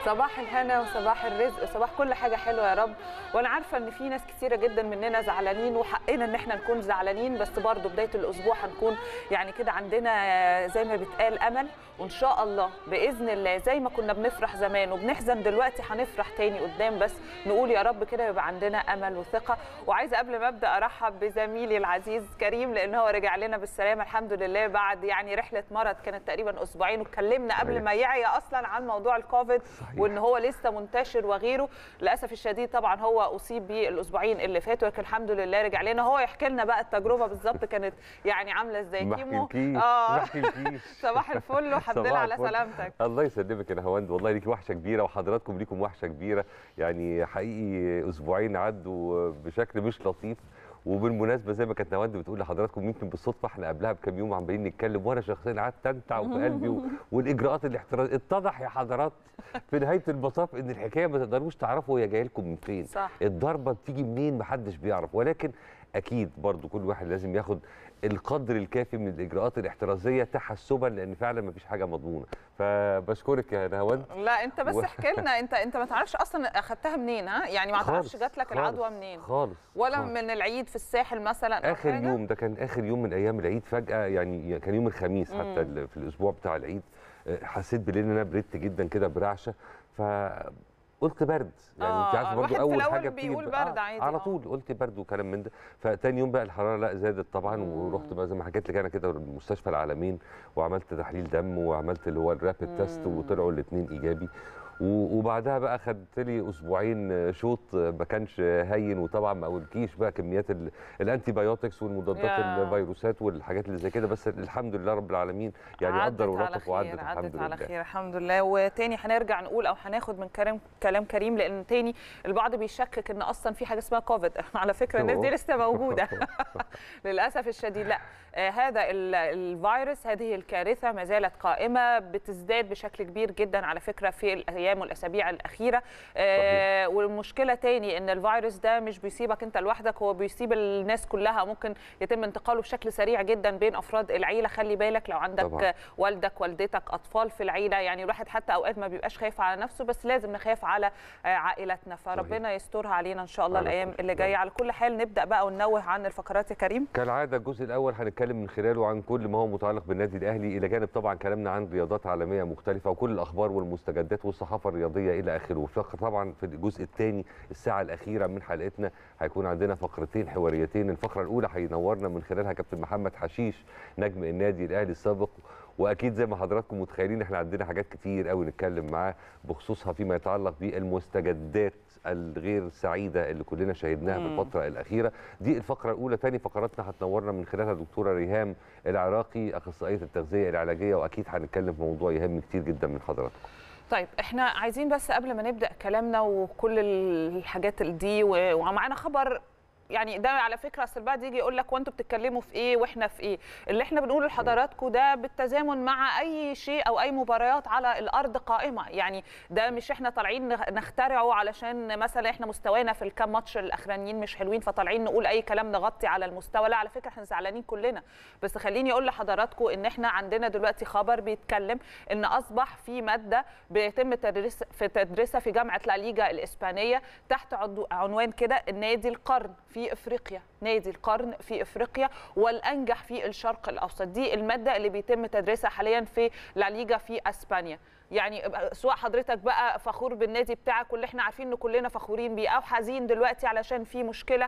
صباح الهنا وصباح الرزق وصباح كل حاجه حلوه يا رب وانا عارفه ان في ناس كتيره جدا مننا زعلانين وحقنا ان احنا نكون زعلانين بس برضو بدايه الاسبوع هنكون يعني كده عندنا زي ما بيتقال امل وان شاء الله باذن الله زي ما كنا بنفرح زمان وبنحزن دلوقتي هنفرح تاني قدام بس نقول يا رب كده يبقى عندنا امل وثقه وعايزه قبل ما ابدا ارحب بزميلي العزيز كريم لان هو رجع لنا بالسلامه الحمد لله بعد يعني رحله مرض كانت تقريبا اسبوعين واتكلمنا قبل ما يعي اصلا عن موضوع الكوفيد صحيح. وان هو لسه منتشر وغيره للاسف الشديد طبعا هو اصيب بالاسبوعين اللي فاتوا لكن الحمد لله رجع لنا هو يحكي لنا بقى التجربه بالظبط كانت يعني عامله ازاي ما كيمو احكيلكيش ما اه احكيلكيش صباح الفل والحمد لله صباح على الفل. سلامتك الله يسلمك يا نهاوند والله ليكي وحشه كبيره وحضراتكم ليكم وحشه كبيره يعني حقيقي اسبوعين عدوا بشكل مش لطيف وبالمناسبه زي ما كانت نهاوند بتقول لحضراتكم يمكن بالصدفه احنا قبلها بكام يوم عمالين نتكلم وانا شخصيا قعدت انتع في قلبي و- والاجراءات الاحترازيه اتضح يا حضرات في نهايه المطاف ان الحكايه ما تقدروش تعرفوا هي جايه لكم من فين صح الضربه بتيجي منين محدش بيعرف ولكن اكيد برضو كل واحد لازم ياخد القدر الكافي من الاجراءات الاحترازيه تحسبا لان فعلا ما فيش حاجه مضمونه فبشكرك يا نهاوند لا انت بس و- احكي لنا انت انت ما تعرفش اصلا اخدتها منين ها يعني ما تعرفش خالص، جات لك خالص، العدوى منين خالص ولا خالص. من العيد في الساحل مثلا أو اخر حاجة؟ يوم ده كان اخر يوم من ايام العيد فجاه يعني كان يوم الخميس مم. حتى ال- في الاسبوع بتاع العيد آه، حسيت بالليل ان انا بردت جدا كده برعشه فقلت برد يعني آه، انت عارفه الواحد برضو في اول الأول حاجه بتيجي بيقول ب- برد عادي، على آه. طول قلت برد وكلام من ده فتاني يوم بقى الحراره لا زادت طبعا مم. ورحت بقى زي ما حكيت لك انا كده مستشفى العالمين وعملت تحليل دم وعملت اللي هو الرابid تيست مم. وطلعوا الاثنين ايجابي و- وبعدها بقى خدت لي اسبوعين شوط ما كانش هين وطبعا ما اقولكيش بقى كميات ال- الانتي بايوتكس والمضادات يا. الفيروسات والحاجات اللي زي كده بس الحمد لله رب العالمين يعني عدت قدر على ولطف وعدت خير الحمد عدت على لله خير الحمد لله وتاني هنرجع نقول او هناخد من كلام كلام كريم لان تاني البعض بيشكك ان اصلا في حاجه اسمها كوفيد على فكره الناس دي لسه موجوده للاسف الشديد لا آه هذا ال- الفيروس هذه الكارثه ما زالت قائمه بتزداد بشكل كبير جدا على فكره في الايام والاسابيع الاخيره آه والمشكله تاني ان الفيروس ده مش بيسيبك انت لوحدك هو بيسيب الناس كلها ممكن يتم انتقاله بشكل سريع جدا بين افراد العيله خلي بالك لو عندك طبعاً. والدك والدتك اطفال في العيله يعني الواحد حتى اوقات ما بيبقاش خايف على نفسه بس لازم نخاف على آه، عائلتنا فربنا يسترها علينا ان شاء الله على الايام كل اللي حال. جايه على كل حال نبدا بقى وننوه عن الفقرات يا كريم كالعاده الجزء الاول هنتكلم من خلاله عن كل ما هو متعلق بالنادي الاهلي الى جانب طبعا كلامنا عن رياضات عالميه مختلفه وكل الاخبار والمستجدات والصحافه الرياضيه الى اخره وفق- طبعا في الجزء الثاني الساعه الاخيره من حلقتنا هيكون عندنا فقرتين حواريتين الفقره الاولى هينورنا من خلالها كابتن محمد حشيش نجم النادي الاهلي السابق واكيد زي ما حضراتكم متخيلين احنا عندنا حاجات كتير قوي نتكلم معاه بخصوصها فيما يتعلق بالمستجدات الغير سعيده اللي كلنا شاهدناها في مم. الفتره الاخيره دي الفقره الاولى تاني فقراتنا هتنورنا من خلالها دكتوره ريهام العراقي اخصائيه التغذيه العلاجيه واكيد هنتكلم في موضوع يهم كتير جدا من حضراتكم طيب احنا عايزين بس قبل ما نبدا كلامنا وكل الحاجات دي و- ومعانا خبر يعني ده على فكره اصل بعد يجي يقول لك وانتوا بتتكلموا في ايه واحنا في ايه اللي احنا بنقوله لحضراتكم ده بالتزامن مع اي شيء او اي مباريات على الارض قائمه يعني ده مش احنا طالعين نخ- نخترعه علشان مثلا احنا مستوانا في الكام ماتش الاخرانيين مش حلوين فطالعين نقول اي كلام نغطي على المستوى لا على فكره احنا زعلانين كلنا بس خليني اقول لحضراتكم ان احنا عندنا دلوقتي خبر بيتكلم ان اصبح في ماده بيتم تدريس في تدريسها في جامعه لا ليجا الاسبانيه تحت عضو- عنوان كده النادي القرن في افريقيا نادي القرن في افريقيا والانجح في الشرق الاوسط دي الماده اللي بيتم تدريسها حاليا في لا ليجا في اسبانيا يعني سواء حضرتك بقى فخور بالنادي بتاعك واللي احنا عارفين ان كلنا فخورين بيه او حزين دلوقتي علشان في مشكله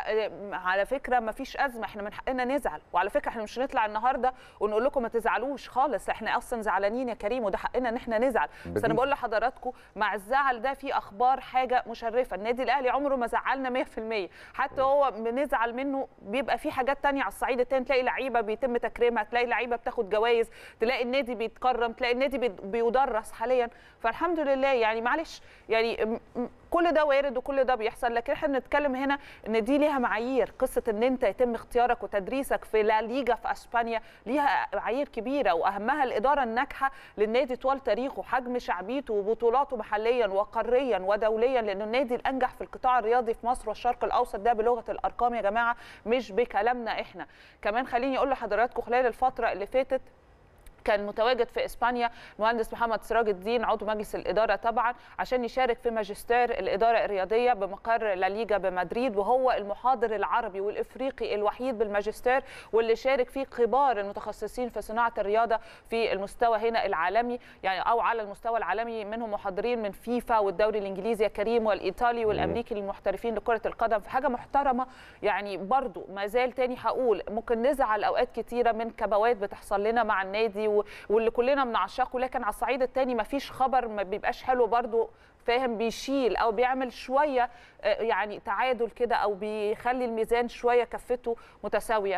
فعلى فكره ما فيش ازمه احنا من حقنا نزعل وعلى فكره احنا مش هنطلع النهارده ونقول لكم ما تزعلوش خالص احنا اصلا زعلانين يا كريم وده حقنا ان احنا نزعل بس انا بديهي. بقول لحضراتكم مع الزعل ده في اخبار حاجه مشرفه النادي الاهلي عمره ما زعلنا 100% حتى هو بنزعل منه بيبقى في حاجات تانية على الصعيد التاني تلاقي لعيبه بيتم تكريمها تلاقي لعيبه بتاخد جوائز تلاقي النادي بيتكرم تلاقي النادي بي- بيدرس حاليا فالحمد لله يعني معلش يعني م- م- كل ده وارد وكل ده بيحصل لكن احنا بنتكلم هنا ان دي ليها معايير قصه ان انت يتم اختيارك وتدريسك في لا ليجا في اسبانيا ليها معايير كبيره واهمها الاداره الناجحه للنادي طوال تاريخه حجم شعبيته وبطولاته محليا وقاريا ودوليا لانه النادي الانجح في القطاع الرياضي في مصر والشرق الاوسط ده بلغه الارقام يا جماعه مش بكلامنا احنا كمان خليني اقول لحضراتكم خلال الفتره اللي فاتت كان متواجد في اسبانيا المهندس محمد سراج الدين عضو مجلس الاداره طبعا عشان يشارك في ماجستير الاداره الرياضيه بمقر لا ليجا بمدريد وهو المحاضر العربي والافريقي الوحيد بالماجستير واللي شارك فيه كبار المتخصصين في صناعه الرياضه في المستوى هنا العالمي يعني او على المستوى العالمي منهم محاضرين من فيفا والدوري الانجليزي كريم والايطالي والامريكي للمحترفين لكره القدم في حاجه محترمه يعني برضو ما زال تاني هقول ممكن نزعل اوقات كتيره من كبوات بتحصل لنا مع النادي واللي كلنا بنعشقه لكن على الصعيد الثاني ما فيش خبر ما بيبقاش حلو برضو فاهم بيشيل او بيعمل شويه يعني تعادل كده او بيخلي الميزان شويه كفته متساويه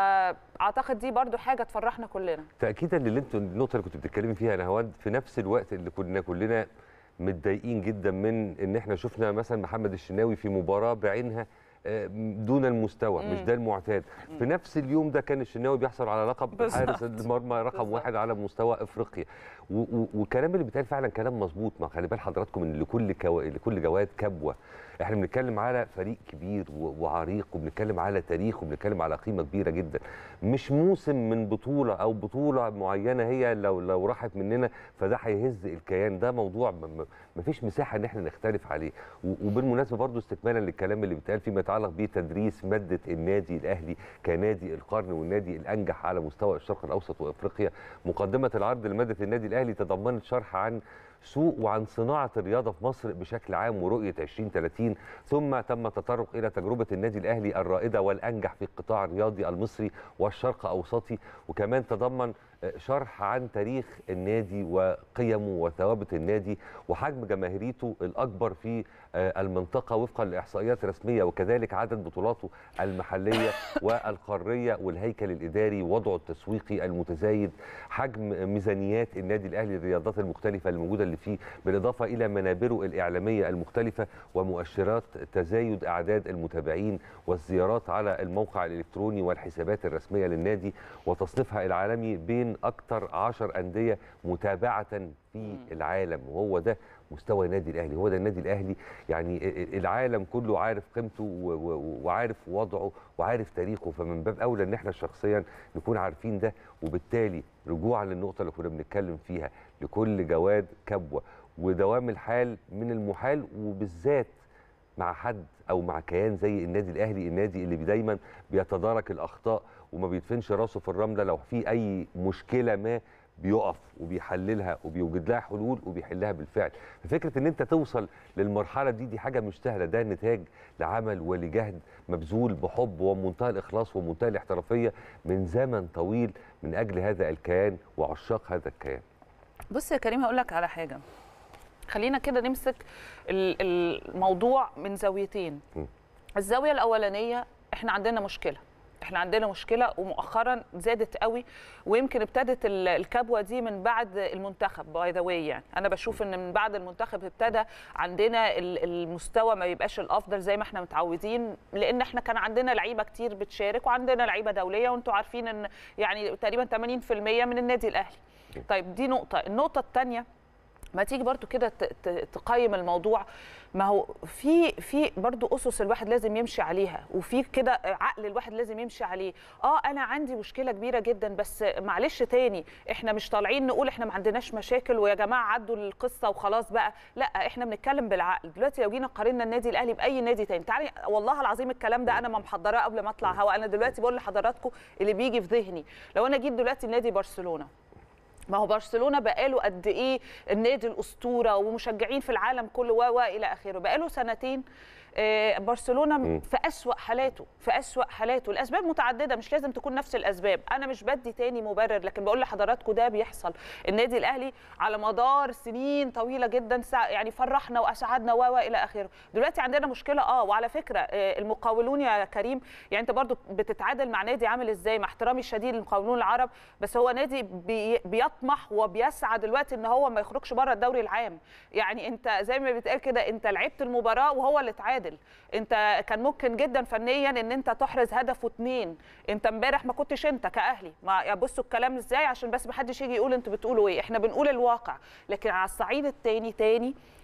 فاعتقد دي برضو حاجه تفرحنا كلنا تاكيدا للي انت النقطه اللي كنت بتتكلمي فيها نهاوند في نفس الوقت اللي كنا كلنا متضايقين جدا من ان احنا شفنا مثلا محمد الشناوي في مباراه بعينها دون المستوى مم. مش ده المعتاد مم. في نفس اليوم ده كان الشناوي بيحصل على لقب حارس المرمى رقم بالزبط. واحد على مستوى افريقيا والكلام اللي بيتقال فعلا كلام مظبوط ما خلي بال حضراتكم ان لكل كو... لكل جواد كبوه احنا بنتكلم على فريق كبير وعريق وبنتكلم على تاريخ وبنتكلم على قيمه كبيره جدا مش موسم من بطوله او بطوله معينه هي لو لو راحت مننا فده هيهز الكيان ده موضوع ما فيش مساحه ان احنا نختلف عليه وبالمناسبه برضو استكمالا للكلام اللي بيتقال فيما يتعلق بتدريس ماده النادي الاهلي كنادي القرن والنادي الانجح على مستوى الشرق الاوسط وافريقيا مقدمه العرض لماده النادي الاهلي تضمنت شرح عن سوق وعن صناعة الرياضة في مصر بشكل عام ورؤية 2030 ثم تم التطرق إلى تجربة النادي الأهلي الرائدة والأنجح في القطاع الرياضي المصري والشرق أوسطي وكمان تضمن شرح عن تاريخ النادي وقيمه وثوابت النادي وحجم جماهيريته الأكبر في المنطقة وفقا لإحصائيات رسمية وكذلك عدد بطولاته المحلية والقارية والهيكل الإداري وضعه التسويقي المتزايد حجم ميزانيات النادي الأهلي للرياضات المختلفة الموجودة اللي فيه بالإضافة إلى منابره الإعلامية المختلفة ومؤشرات تزايد أعداد المتابعين والزيارات على الموقع الإلكتروني والحسابات الرسمية للنادي وتصنيفها العالمي بين أكثر عشر أندية متابعة في العالم وهو ده مستوى النادي الاهلي هو ده النادي الاهلي يعني العالم كله عارف قيمته وعارف وضعه وعارف تاريخه فمن باب اولى ان احنا شخصيا نكون عارفين ده وبالتالي رجوعا للنقطه اللي كنا بنتكلم فيها لكل جواد كبوه ودوام الحال من المحال وبالذات مع حد او مع كيان زي النادي الاهلي النادي اللي دايما بيتدارك الاخطاء وما بيدفنش راسه في الرمله لو في اي مشكله ما بيقف وبيحللها وبيوجد لها حلول وبيحلها بالفعل ففكره ان انت توصل للمرحله دي دي حاجه مش سهله ده نتاج لعمل ولجهد مبذول بحب ومنتهى الاخلاص ومنتهى الاحترافيه من زمن طويل من اجل هذا الكيان وعشاق هذا الكيان بص يا كريم هقول لك على حاجه خلينا كده نمسك الموضوع من زاويتين م. الزاويه الاولانيه احنا عندنا مشكله احنا عندنا مشكله ومؤخرا زادت قوي ويمكن ابتدت الكبوه دي من بعد المنتخب باي ذا واي يعني انا بشوف ان من بعد المنتخب ابتدى عندنا المستوى ما يبقاش الافضل زي ما احنا متعودين لان احنا كان عندنا لعيبه كتير بتشارك وعندنا لعيبه دوليه وانتم عارفين ان يعني تقريبا 80% من النادي الاهلي طيب دي نقطه النقطه الثانيه ما تيجي برضو كده تقيم الموضوع ما هو في في برضو اسس الواحد لازم يمشي عليها وفي كده عقل الواحد لازم يمشي عليه اه انا عندي مشكله كبيره جدا بس معلش تاني احنا مش طالعين نقول احنا ما عندناش مشاكل ويا جماعه عدوا القصه وخلاص بقى لا احنا بنتكلم بالعقل دلوقتي لو جينا قارنا النادي الاهلي باي نادي تاني تعالي والله العظيم الكلام ده انا ما محضراه قبل ما اطلع هوا انا دلوقتي بقول لحضراتكم اللي بيجي في ذهني لو انا جيت دلوقتي نادي برشلونه ما هو برشلونه بقاله قد ايه النادي الاسطوره ومشجعين في العالم كله و الى اخره بقاله سنتين برشلونه في اسوا حالاته في اسوا حالاته الاسباب متعدده مش لازم تكون نفس الاسباب انا مش بدي تاني مبرر لكن بقول لحضراتكم ده بيحصل النادي الاهلي على مدار سنين طويله جدا يعني فرحنا واسعدنا و الى اخره دلوقتي عندنا مشكله اه وعلى فكره المقاولون يا كريم يعني انت برضو بتتعادل مع نادي عامل ازاي مع احترامي الشديد للمقاولون العرب بس هو نادي بي بيطمح وبيسعى دلوقتي ان هو ما يخرجش بره الدوري العام يعني انت زي ما بيتقال كده انت لعبت المباراه وهو اللي اتعادل تعادل انت كان ممكن جدا فنيا ان انت تحرز هدف واثنين انت امبارح ما كنتش انت كاهلي ما بصوا الكلام ازاي عشان بس ما حدش يجي يقول انتوا بتقولوا ايه احنا بنقول الواقع لكن على الصعيد الثاني تاني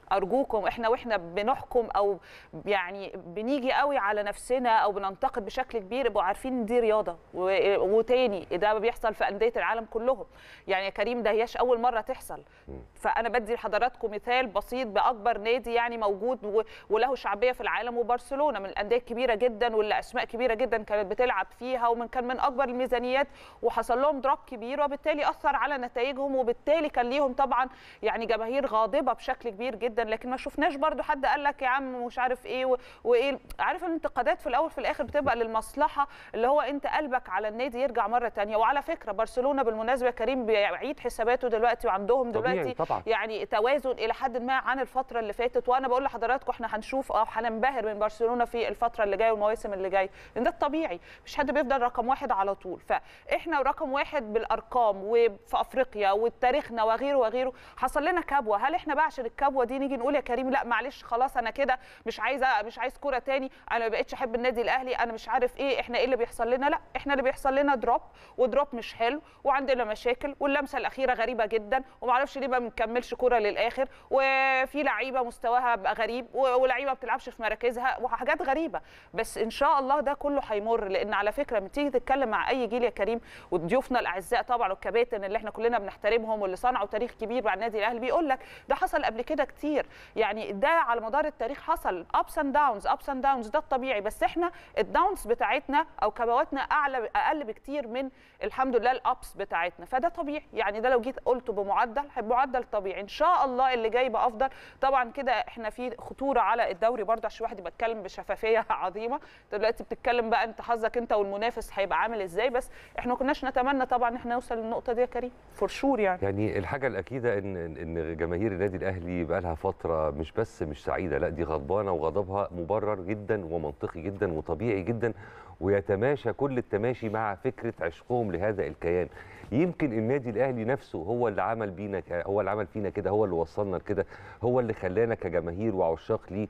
ارجوكم احنا واحنا بنحكم او يعني بنيجي قوي على نفسنا او بننتقد بشكل كبير يبقوا عارفين ان دي رياضه و- وتاني ده بيحصل في انديه العالم كلهم يعني يا كريم ده هياش اول مره تحصل فانا بدي لحضراتكم مثال بسيط باكبر نادي يعني موجود و- وله شعبيه في العالم وبرشلونه من الانديه الكبيره جدا واللي اسماء كبيره جدا كانت بتلعب فيها ومن كان من اكبر الميزانيات وحصل لهم دروب كبير وبالتالي اثر على نتائجهم وبالتالي كان ليهم طبعا يعني جماهير غاضبه بشكل كبير جدا لكن ما شفناش برضو حد قال لك يا عم مش عارف ايه و- وايه عارف الانتقادات في الاول في الاخر بتبقى للمصلحه اللي هو انت قلبك على النادي يرجع مره تانية وعلى فكره برشلونه بالمناسبه كريم بيعيد حساباته دلوقتي وعندهم طبيعي دلوقتي طبعا يعني توازن الى حد ما عن الفتره اللي فاتت وانا بقول لحضراتكم احنا هنشوف اه هننبهر من برشلونه في الفتره اللي جايه والمواسم اللي جايه لان ده الطبيعي مش حد بيفضل رقم واحد على طول فاحنا رقم واحد بالارقام وفي افريقيا وتاريخنا وغيره وغيره حصل لنا كبوه هل احنا بقى عشان الكبوه دي نيجي نقول يا كريم لا معلش خلاص انا كده مش عايزه مش عايز كوره تاني انا ما بقتش احب النادي الاهلي انا مش عارف ايه احنا ايه اللي بيحصل لنا لا احنا اللي بيحصل لنا دروب ودروب مش حلو وعندنا مشاكل واللمسه الاخيره غريبه جدا ومعرفش ليه ما بنكملش كوره للاخر وفي لعيبه مستواها بقى غريب و- ولعيبه ما بتلعبش في مراكزها وحاجات غريبه بس ان شاء الله ده كله هيمر لان على فكره لما تيجي تتكلم مع اي جيل يا كريم وضيوفنا الاعزاء طبعا والكباتن اللي احنا كلنا بنحترمهم واللي صنعوا تاريخ كبير مع النادي الاهلي بيقول لك ده حصل قبل كده كتير يعني ده على مدار التاريخ حصل ابس اند داونز ابس اند داونز ده الطبيعي بس احنا الداونز بتاعتنا او كبواتنا اعلى اقل بكتير من الحمد لله الابس بتاعتنا فده طبيعي يعني ده لو جيت قلته بمعدل هيبقى معدل طبيعي ان شاء الله اللي جاي يبقى افضل طبعا كده احنا في خطوره على الدوري برضه عشان الواحد يبقى يتكلم بشفافيه عظيمه انت دلوقتي بتتكلم بقى انت حظك انت والمنافس هيبقى عامل ازاي بس احنا ما كناش نتمنى طبعا ان احنا نوصل للنقطه دي يا كريم فور شور يعني يعني الحاجة الأكيدة إن إن جماهير النادي الأهلي بقى لها فترة مش بس مش سعيدة، لا دي غضبانة وغضبها مبرر جدا ومنطقي جدا وطبيعي جدا ويتماشى كل التماشي مع فكرة عشقهم لهذا الكيان. يمكن النادي الأهلي نفسه هو اللي عمل بينا هو اللي عمل فينا كده، هو اللي وصلنا لكده، هو اللي خلانا كجماهير وعشاق ليه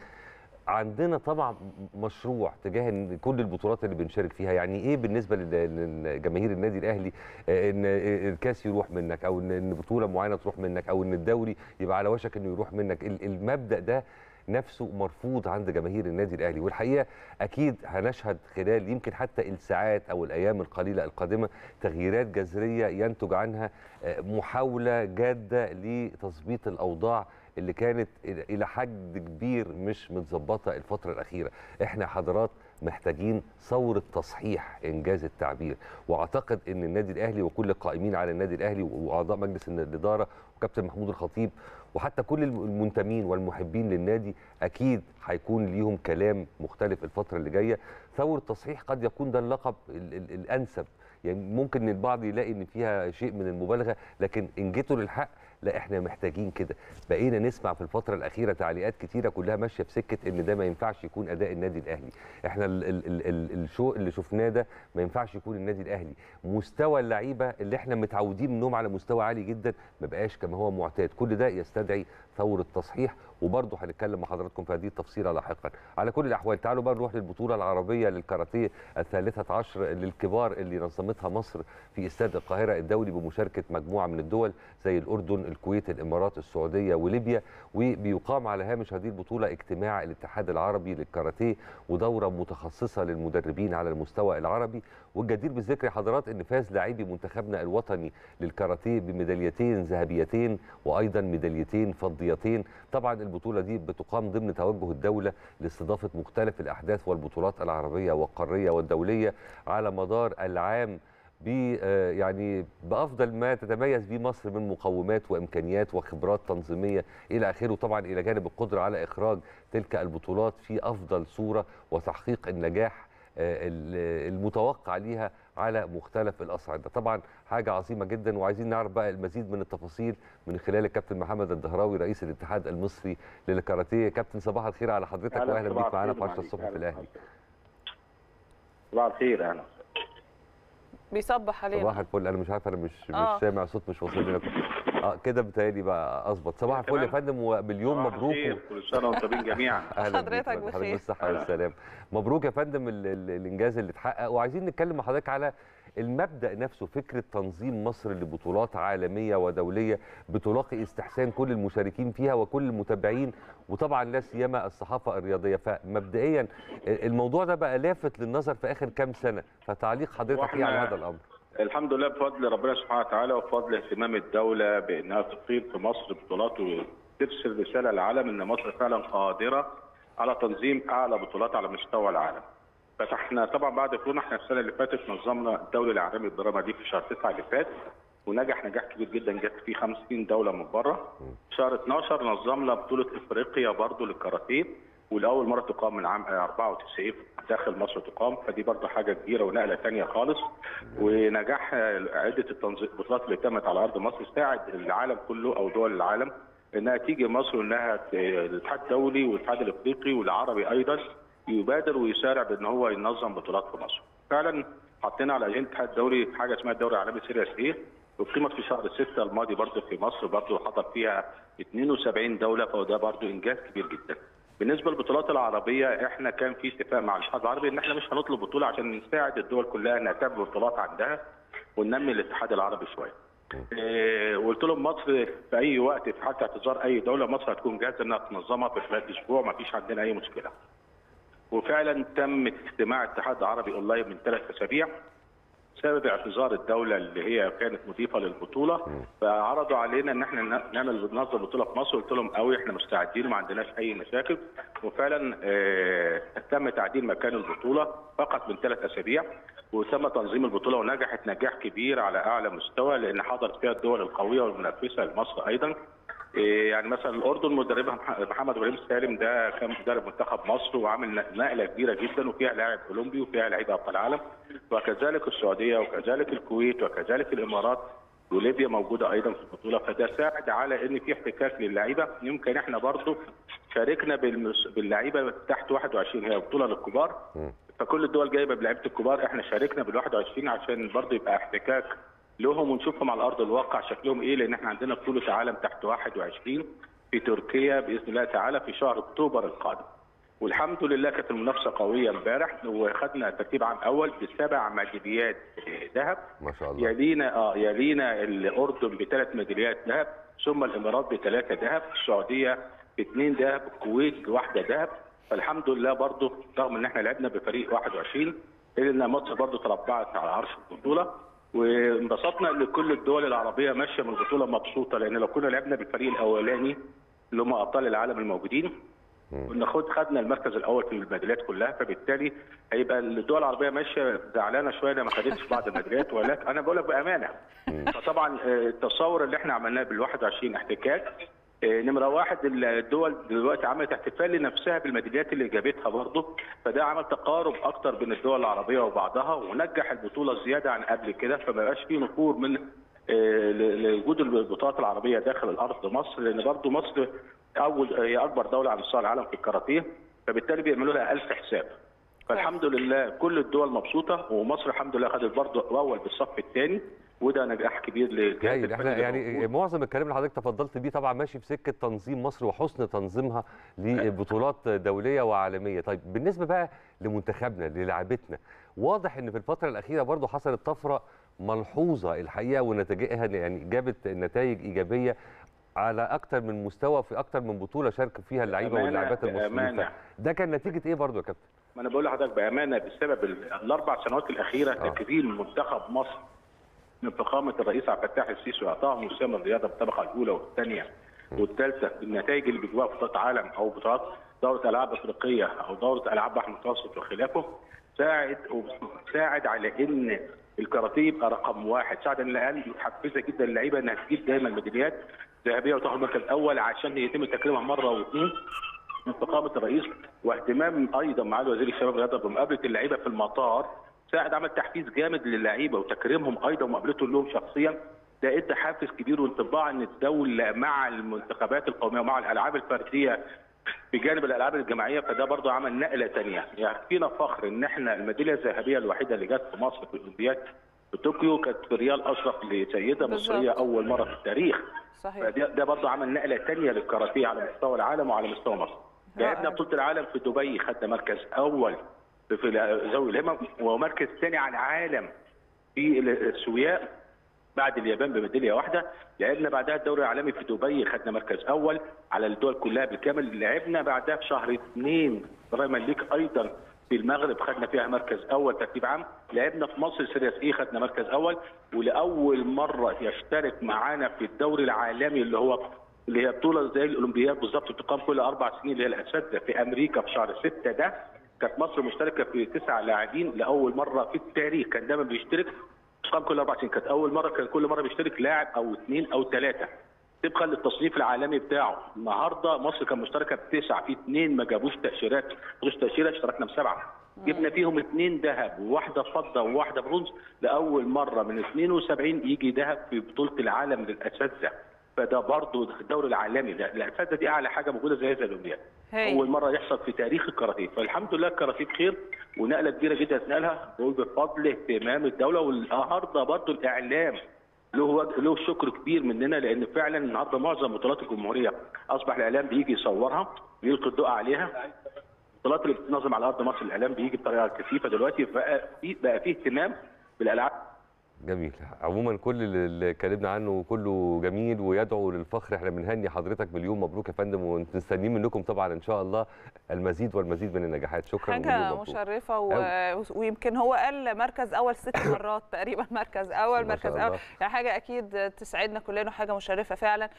عندنا طبعا مشروع تجاه إن كل البطولات اللي بنشارك فيها يعني ايه بالنسبه لل- لجماهير النادي الاهلي آه، ان الكاس يروح منك او ان إن بطوله معينه تروح منك او ان الدوري يبقى على وشك انه يروح منك ال- المبدا ده نفسه مرفوض عند جماهير النادي الاهلي والحقيقه اكيد هنشهد خلال يمكن حتى الساعات او الايام القليله القادمه تغييرات جذريه ينتج عنها آه، محاوله جاده لتظبيط الاوضاع اللي كانت الى إلى حد كبير مش متظبطه الفتره الاخيره احنا حضرات محتاجين ثوره تصحيح انجاز التعبير واعتقد ان النادي الاهلي وكل القائمين على النادي الاهلي واعضاء مجلس الاداره وكابتن محمود الخطيب وحتى كل المنتمين والمحبين للنادي اكيد هيكون ليهم كلام مختلف الفتره اللي جايه ثوره تصحيح قد يكون ده اللقب ال- ال- الانسب يعني ممكن ان البعض يلاقي ان فيها شيء من المبالغه لكن ان جيتوا للحق لا احنا محتاجين كده بقينا نسمع في الفتره الاخيره تعليقات كتيره كلها ماشيه في سكه ان ده ما ينفعش يكون اداء النادي الاهلي احنا ال ال ال ال الشو اللي شفناه ده ما ينفعش يكون النادي الاهلي مستوى اللعيبه اللي احنا متعودين منهم على مستوى عالي جدا ما بقاش كما هو معتاد كل ده يستدعي ثوره تصحيح وبرضه هنتكلم مع حضراتكم في هذه التفصيله لاحقا على كل الاحوال تعالوا بقى نروح للبطوله العربيه للكاراتيه الثالثه عشر للكبار اللي نظمتها مصر في استاد القاهره الدولي بمشاركه مجموعه من الدول زي الاردن الكويت الامارات السعوديه وليبيا وبيقام على هامش هذه البطوله اجتماع الاتحاد العربي للكاراتيه ودوره متخصصه للمدربين على المستوى العربي والجدير بالذكر يا حضرات ان فاز لاعبي منتخبنا الوطني للكاراتيه بميداليتين ذهبيتين وايضا ميداليتين فضيتين طبعا البطوله دي بتقام ضمن توجه الدوله لاستضافه مختلف الاحداث والبطولات العربيه والقاريه والدوليه على مدار العام ب آه، يعني بافضل ما تتميز به مصر من مقومات وامكانيات وخبرات تنظيميه الى اخره طبعا الى جانب القدره على اخراج تلك البطولات في افضل صوره وتحقيق النجاح آه، ال- المتوقع ليها على مختلف الاصعده طبعا حاجه عظيمه جدا وعايزين نعرف بقى المزيد من التفاصيل من خلال الكابتن محمد الدهراوي رئيس الاتحاد المصري للكاراتيه كابتن صباح الخير على حضرتك أهلا واهلا صباح بيك معانا الخير في 10 الصبح في معلش. الاهلي صباح الخير اهلا بيصبح علينا صباح الفل انا مش عارف انا مش آه. مش سامع صوت مش واصل لي اه كده بتهيألي بقى اظبط صباح الفل يا تمام. فندم ومليون صباح مبروك الخير. كل سنه وانتم طيبين جميعا اهلا حضرتك بيك بخير. بالصحه أهلا. والسلام مبروك يا فندم ال ال الانجاز اللي اتحقق وعايزين نتكلم مع حضرتك على المبدا نفسه فكره تنظيم مصر لبطولات عالميه ودوليه بتلاقي استحسان كل المشاركين فيها وكل المتابعين وطبعا لا سيما الصحافه الرياضيه فمبدئيا الموضوع ده بقى لافت للنظر في اخر كام سنه فتعليق حضرتك ايه على هذا الامر الحمد لله بفضل ربنا سبحانه وتعالى وبفضل اهتمام الدوله بانها تقيم في مصر بطولات وترسل رساله للعالم ان مصر فعلا قادره على تنظيم اعلى بطولات على مستوى العالم. فتحنا طبعا بعد كورونا احنا السنه اللي فاتت نظمنا الدوري العالمي للدراما دي في شهر 9 اللي فات ونجح نجاح كبير جدا جت فيه 50 دوله من بره. شهر 12 نظمنا بطوله افريقيا برضو للكاراتيه ولاول مره تقام من عام 94 داخل مصر تقام فدي برضه حاجه كبيره ونقله ثانيه خالص ونجاح عده البطولات اللي تمت على ارض مصر ساعد العالم كله او دول العالم انها تيجي مصر وانها الاتحاد الدولي والاتحاد الافريقي والعربي ايضا يبادر ويسارع بان هو ينظم بطولات في مصر. فعلا حطينا على اجنده الاتحاد الدولي حاجه اسمها الدوري العالمي سيريس ايه وقيمت في شهر 6 الماضي برضه في مصر برضه حضر فيها 72 دوله فده برضه انجاز كبير جدا. بالنسبه للبطولات العربيه احنا كان في اتفاق مع الاتحاد العربي ان احنا مش هنطلب بطوله عشان نساعد الدول كلها انها تعمل بطولات عندها وننمي الاتحاد العربي شويه. إيه وقلت لهم مصر في اي وقت في حاله اعتذار اي دوله مصر هتكون جاهزه انها تنظمها في خلال اسبوع ما فيش عندنا اي مشكله. وفعلا تم اجتماع الاتحاد العربي اونلاين من ثلاث اسابيع بسبب اعتذار الدوله اللي هي كانت مضيفه للبطوله فعرضوا علينا ان احنا نعمل ننظم بطوله في مصر قلت لهم قوي احنا مستعدين وما عندناش اي مشاكل وفعلا اه تم تعديل مكان البطوله فقط من ثلاث اسابيع وتم تنظيم البطوله ونجحت نجاح كبير على اعلى مستوى لان حضرت فيها الدول القويه والمنافسه لمصر ايضا يعني مثلا الاردن مدربها محمد ابراهيم سالم ده كان مدرب منتخب مصر وعامل نقله كبيره جدا وفيها لاعب اولمبي وفيها لعيبه ابطال عالم وكذلك السعوديه وكذلك الكويت وكذلك الامارات وليبيا موجوده ايضا في البطوله فده ساعد على ان في احتكاك للعيبه يمكن احنا برضو شاركنا باللعيبه تحت 21 هي بطوله للكبار فكل الدول جايبه بلعيبه الكبار احنا شاركنا بال 21 عشان برضو يبقى احتكاك لهم ونشوفهم على ارض الواقع شكلهم ايه لان احنا عندنا بطوله عالم تحت 21 في تركيا باذن الله تعالى في شهر اكتوبر القادم. والحمد لله كانت المنافسه قويه امبارح وخدنا ترتيب عام اول بسبع ميداليات ذهب ما شاء الله يلينا اه يلينا الاردن بثلاث ميداليات ذهب ثم الامارات بثلاثه ذهب السعوديه باثنين ذهب الكويت بواحده ذهب فالحمد لله برضه رغم ان احنا لعبنا بفريق 21 الا ان مصر برضه تربعت على عرش البطوله وانبسطنا ان كل الدول العربيه ماشيه من البطوله مبسوطه لان لو كنا لعبنا بالفريق الاولاني اللي هم ابطال العالم الموجودين كنا خد خدنا المركز الاول في الميداليات كلها فبالتالي هيبقى الدول العربيه ماشيه زعلانه شويه ما خدتش بعض الميداليات ولكن انا بقول لك بامانه فطبعا التصور اللي احنا عملناه بال 21 احتكاك نمرة واحد الدول دلوقتي عملت احتفال لنفسها بالميداليات اللي جابتها برضه فده عمل تقارب اكتر بين الدول العربيه وبعضها ونجح البطوله زياده عن قبل كده فما بقاش في نفور من لوجود البطولات العربيه داخل الارض مصر لان برضه مصر اول هي اكبر دوله على مستوى العالم في الكاراتيه فبالتالي بيعملوا لها ألف حساب فالحمد لله كل الدول مبسوطه ومصر الحمد لله خدت برضه اول بالصف الثاني وده نجاح كبير للجهاز جيد احنا يعني معظم الكلام اللي حضرتك تفضلت بيه طبعا ماشي في سكه تنظيم مصر وحسن تنظيمها لبطولات دوليه وعالميه طيب بالنسبه بقى لمنتخبنا للاعبتنا واضح ان في الفتره الاخيره برضو حصلت طفره ملحوظه الحقيقه ونتائجها يعني جابت نتائج ايجابيه على اكتر من مستوى في اكتر من بطوله شارك فيها اللعيبه واللاعبات المصريين ده كان نتيجه ايه برضو يا كابتن ما انا بقول لحضرتك بامانه بسبب الاربع سنوات الاخيره آه. تكريم منتخب مصر من فخامه الرئيس عبد الفتاح السيسي واعطائهم وسام الرياضه بالطبقه الاولى والثانيه والثالثه بالنتائج اللي بيجيبوها في بطولات عالم او بطولات دوره العاب افريقيه او دوره العاب بحر المتوسط وخلافه ساعد وساعد على ان الكاراتيه يبقى رقم واحد ساعد ان الاقل متحفزه جدا اللعيبه انها تجيب دايما ميداليات ذهبيه وتاخد مركز اول عشان يتم تكريمها مره واثنين من فخامه الرئيس واهتمام ايضا مع وزير الشباب والرياضه بمقابله اللعيبه في المطار ساعد عمل تحفيز جامد للعيبه وتكريمهم ايضا ومقابلتهم لهم شخصيا ده ادى حافز كبير وانطباع ان الدوله مع المنتخبات القوميه ومع الالعاب الفرديه بجانب الالعاب الجماعيه فده برضه عمل نقله ثانيه يعني فينا فخر ان احنا الميداليه الذهبيه الوحيده اللي جت في مصر في الاولمبياد في طوكيو كانت في ريال اشرف لسيده مصريه اول مره في التاريخ صحيح فده ده برضه عمل نقله ثانيه للكاراتيه على مستوى العالم وعلى مستوى مصر لعبنا بطوله العالم في دبي خدنا مركز اول في ذوي الهمم ومركز ثاني على العالم في السوياء بعد اليابان بميداليه واحده لعبنا بعدها الدوري العالمي في دبي خدنا مركز اول على الدول كلها بالكامل لعبنا بعدها في شهر اثنين بريمير ليج ايضا في المغرب خدنا فيها مركز اول ترتيب عام لعبنا في مصر سيريس اي خدنا مركز اول ولاول مره يشترك معانا في الدوري العالمي اللي هو اللي هي بطوله زي الاولمبياد بالظبط بتقام كل اربع سنين اللي هي الاساتذه في امريكا في شهر سته ده كانت مصر مشتركه في تسع لاعبين لاول مره في التاريخ كان دايما بيشترك تقام كل اربع سنين كانت اول مره كان كل مره بيشترك لاعب او اثنين او ثلاثه طبقا للتصنيف العالمي بتاعه النهارده مصر كان مشتركه بتسعه في اثنين ما جابوش تاشيرات ما جابوش تاشيره اشتركنا بسبعه جبنا فيهم اثنين ذهب وواحده فضه وواحده برونز لاول مره من 72 يجي ذهب في بطوله العالم للاساتذه فده برضه الدوري العالمي ده الاساتذه دي اعلى حاجه موجوده زي زي الاولمبياد هاي. اول مره يحصل في تاريخ الكاراتيه فالحمد لله الكاراتيه بخير ونقله كبيره جدا اتنقلها بقول بفضل اهتمام الدوله والنهارده برضه الاعلام له وج- له شكر كبير مننا لان فعلا النهارده معظم بطولات الجمهوريه اصبح الاعلام بيجي يصورها بيلقي الضوء عليها البطولات اللي بتتنظم على ارض مصر الاعلام بيجي بطريقه كثيفه دلوقتي بقى في بقى في اهتمام بالالعاب جميل عموما كل اللي اتكلمنا عنه كله جميل ويدعو للفخر احنا بنهني حضرتك مليون مبروك يا فندم ومستنيين منكم طبعا ان شاء الله المزيد والمزيد من النجاحات شكرا ومليون حاجه مبروك. مشرفه و... ويمكن هو قال مركز اول ست مرات تقريبا مركز اول ما شاء مركز اول الله. يعني حاجه اكيد تسعدنا كلنا وحاجه مشرفه فعلا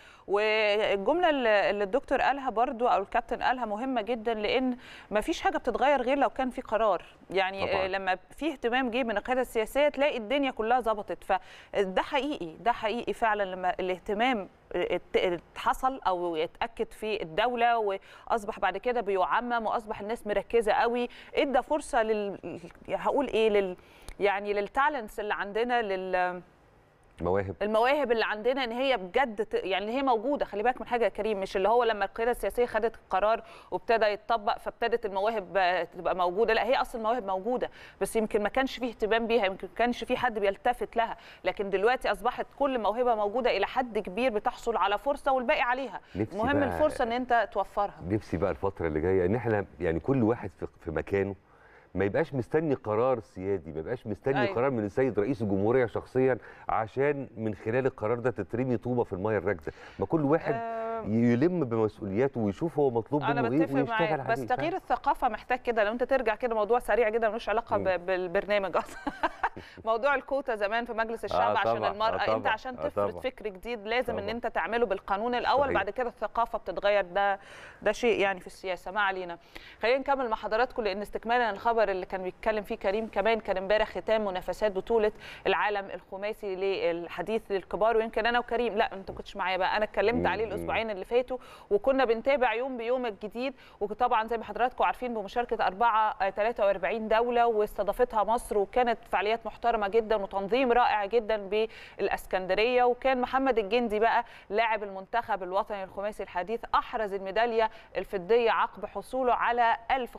والجمله اللي اللي الدكتور قالها برضو او الكابتن قالها مهمه جدا لان ما فيش حاجه بتتغير غير لو كان في قرار يعني طبعاً. آه، لما في اهتمام جه من القياده السياسيه تلاقي الدنيا كلها ظبطت فده حقيقي ده حقيقي فعلا لما الاهتمام ات- حصل او اتاكد في الدوله واصبح بعد كده بيعمم واصبح الناس مركزه قوي ادى فرصه لل هقول ايه لل يعني للتالنتس اللي عندنا لل مواهب المواهب اللي عندنا ان هي بجد ت- يعني ان هي موجوده خلي بالك من حاجه يا كريم مش اللي هو لما القياده السياسيه خدت القرار وابتدى يتطبق فابتدت المواهب آه، تبقى موجوده لا هي اصلا المواهب موجوده بس يمكن ما كانش فيه اهتمام بيها يمكن ما كانش في حد بيلتفت لها لكن دلوقتي اصبحت كل موهبه موجوده الى حد كبير بتحصل على فرصه والباقي عليها نفسي المهم بقى- الفرصه ان انت توفرها نفسي بقى الفترة اللي جاية ان احنا يعني كل واحد في, في مكانه ما يبقاش مستني قرار سيادي ما يبقاش مستني أيوة. أيوة. قرار من السيد رئيس الجمهورية شخصيا عشان من خلال القرار ده تترمي طوبة في المية الراكدة ما كل واحد آه، يلم بمسؤولياته ويشوف هو مطلوب انا منه ايه بتفق ويشتغل معاك عليه بس تغيير فاهم؟ الثقافه محتاج كده لو انت ترجع كده موضوع سريع جدا ملوش علاقه مم. ب- بالبرنامج اصلا موضوع الكوتا زمان في مجلس الشعب آه عشان طبعاً، آه المراه انت طبعاً، عشان آه تفرض طبعاً. فكر جديد لازم ان طبعاً. انت تعمله بالقانون الاول صحيح. بعد كده الثقافه بتتغير ده ده شيء يعني في السياسه ما علينا خلينا نكمل مع حضراتكم لان استكمالا الخبر اللي كان بيتكلم فيه كريم كمان كان امبارح ختام منافسات بطوله العالم الخماسي للحديث للكبار ويمكن انا وكريم لا انت كنتش معايا بقى انا اتكلمت عليه مم. الاسبوعين اللي فاتوا وكنا بنتابع يوم بيوم الجديد وطبعا زي ما حضراتكم عارفين بمشاركه 4 43 دوله واستضافتها مصر وكانت فعاليات محترمه جدا وتنظيم رائع جدا بالاسكندريه وكان محمد الجندي بقى لاعب المنتخب الوطني الخماسي الحديث احرز الميداليه الفضيه عقب حصوله على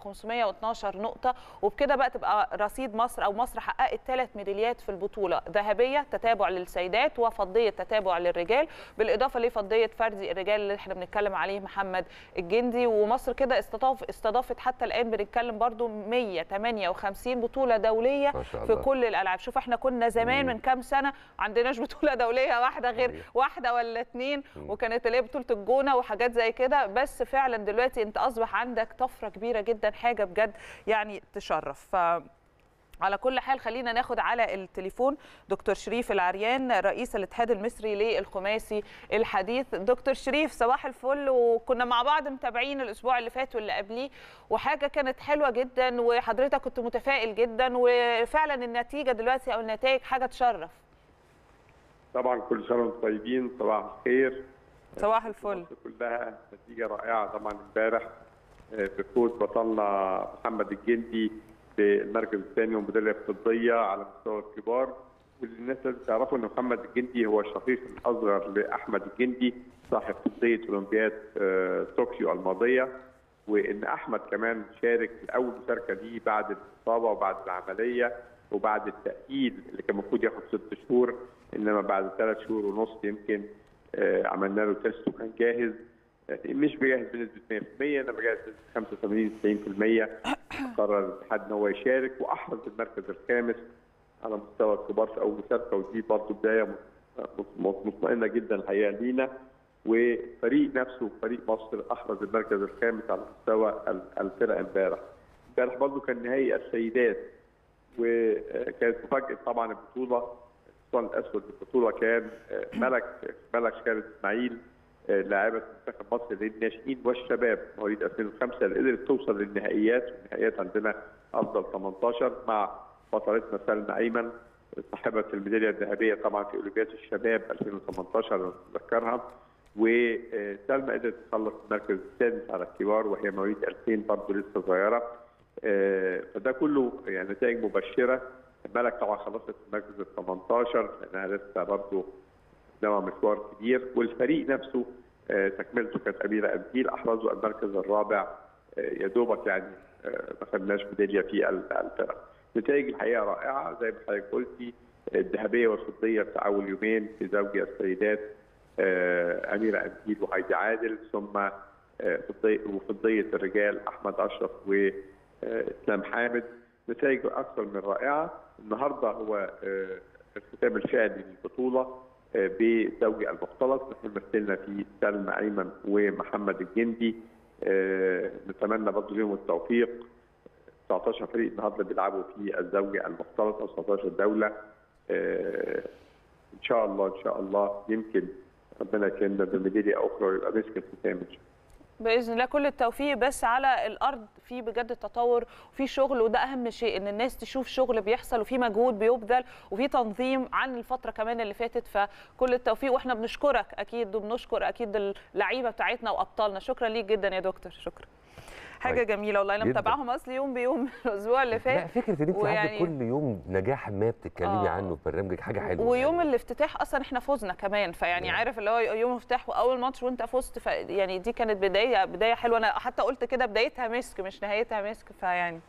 1512 نقطه وبكده بقى تبقى رصيد مصر او مصر حققت ثلاث ميداليات في البطوله ذهبيه تتابع للسيدات وفضيه تتابع للرجال بالاضافه لفضيه فردي الرجال اللي احنا بنتكلم عليه محمد الجندي ومصر كده استضاف استضافت حتى الان بنتكلم برضو 158 بطوله دوليه ما شاء في الله. كل الالعاب شوف احنا كنا زمان مم. من كام سنه ما عندناش بطوله دوليه واحده غير صحيح. واحده ولا اتنين مم. وكانت اللي هي بطوله الجونه وحاجات زي كده بس فعلا دلوقتي انت اصبح عندك طفره كبيره جدا حاجه بجد يعني تشرف ف على كل حال خلينا ناخد على التليفون دكتور شريف العريان رئيس الاتحاد المصري للخماسي الحديث دكتور شريف صباح الفل وكنا مع بعض متابعين الاسبوع اللي فات واللي قبليه وحاجه كانت حلوه جدا وحضرتك كنت متفائل جدا وفعلا النتيجه دلوقتي او النتائج حاجه تشرف طبعا كل سنه وانتم طيبين صباح الخير صباح الفل مصر كلها نتيجه رائعه طبعا امبارح آه، بفوز بطلنا محمد الجندي بالمركز الثاني وميداليه فضيه على مستوى الكبار والناس لازم تعرفوا ان محمد الجندي هو الشقيق الاصغر لاحمد الجندي صاحب فضيه اولمبياد آه، طوكيو الماضيه وان احمد كمان شارك في اول مشاركه ليه بعد الاصابه وبعد العمليه وبعد التاهيل اللي كان المفروض ياخد ست شهور انما بعد ثلاث شهور ونص يمكن آه، عملنا له تيست وكان جاهز آه، مش بجاهز بنسبه 100% انما جاهز بنسبه 85 90% قرر الاتحاد ان هو يشارك واحرز المركز الخامس على مستوى الكبار في اول مشاركه ودي برضه بدايه مطمئنه جدا الحقيقه لينا وفريق نفسه فريق مصر احرز المركز الخامس على مستوى الفرق امبارح. امبارح برضه كان نهائي السيدات وكانت مفاجاه طبعا البطوله الحصان الاسود البطوله كان ملك ملك خالد اسماعيل لاعبه منتخب مصر للناشئين والشباب مواليد 2005 اللي قدرت توصل للنهائيات والنهائيات عندنا افضل 18 مع بطلتنا سلمى ايمن صاحبه الميداليه الذهبيه طبعا في اولمبياد الشباب 2018 نذكرها وسلمى قدرت تخلص المركز السادس على الكبار وهي مواليد 2000 برضه لسه صغيره فده كله يعني نتائج مبشره ملك طبعا خلصت المركز ال 18 لانها لسه برضه قدامها مشوار كبير والفريق نفسه تكملته كانت اميره امثيل احرزوا المركز الرابع يا دوبك يعني ما خدناش ميداليه في الفرق. نتائج الحقيقه رائعه زي ما حضرتك قلتي الذهبيه والفضيه في اول يومين في زوجي السيدات اميره امثيل وهايدي عادل ثم وفضيه الرجال احمد اشرف واسلام حامد نتائج اكثر من رائعه النهارده هو الختام الفعلي للبطوله بزوجي المختلط نحن مثلنا في سلمى ايمن ومحمد الجندي نتمنى برضه لهم التوفيق 19 فريق النهارده بيلعبوا في الزوجي المختلط او 19 دوله ان شاء الله ان شاء الله يمكن ربنا يكرمنا بميداليه اخرى ويبقى مسك الختام ان شاء الله باذن الله كل التوفيق بس على الارض في بجد تطور وفي شغل وده اهم شيء ان الناس تشوف شغل بيحصل وفي مجهود بيبذل وفي تنظيم عن الفتره كمان اللي فاتت فكل التوفيق واحنا بنشكرك اكيد وبنشكر اكيد اللعيبه بتاعتنا وابطالنا شكرا ليك جدا يا دكتور شكرا حاجه جميله والله انا متابعاهم اصلي يوم بيوم الاسبوع اللي فات لا فكره ان انت ويعني عندك كل يوم نجاح ما بتتكلمي آه عنه في برنامجك حاجه حلوه ويوم يعني. الافتتاح اصلا احنا فزنا كمان فيعني يعني. عارف اللي هو يوم افتتاح واول ماتش وانت فزت يعني دي كانت بدايه بدايه حلوه انا حتى قلت كده بدايتها مسك مش نهايتها مسك فيعني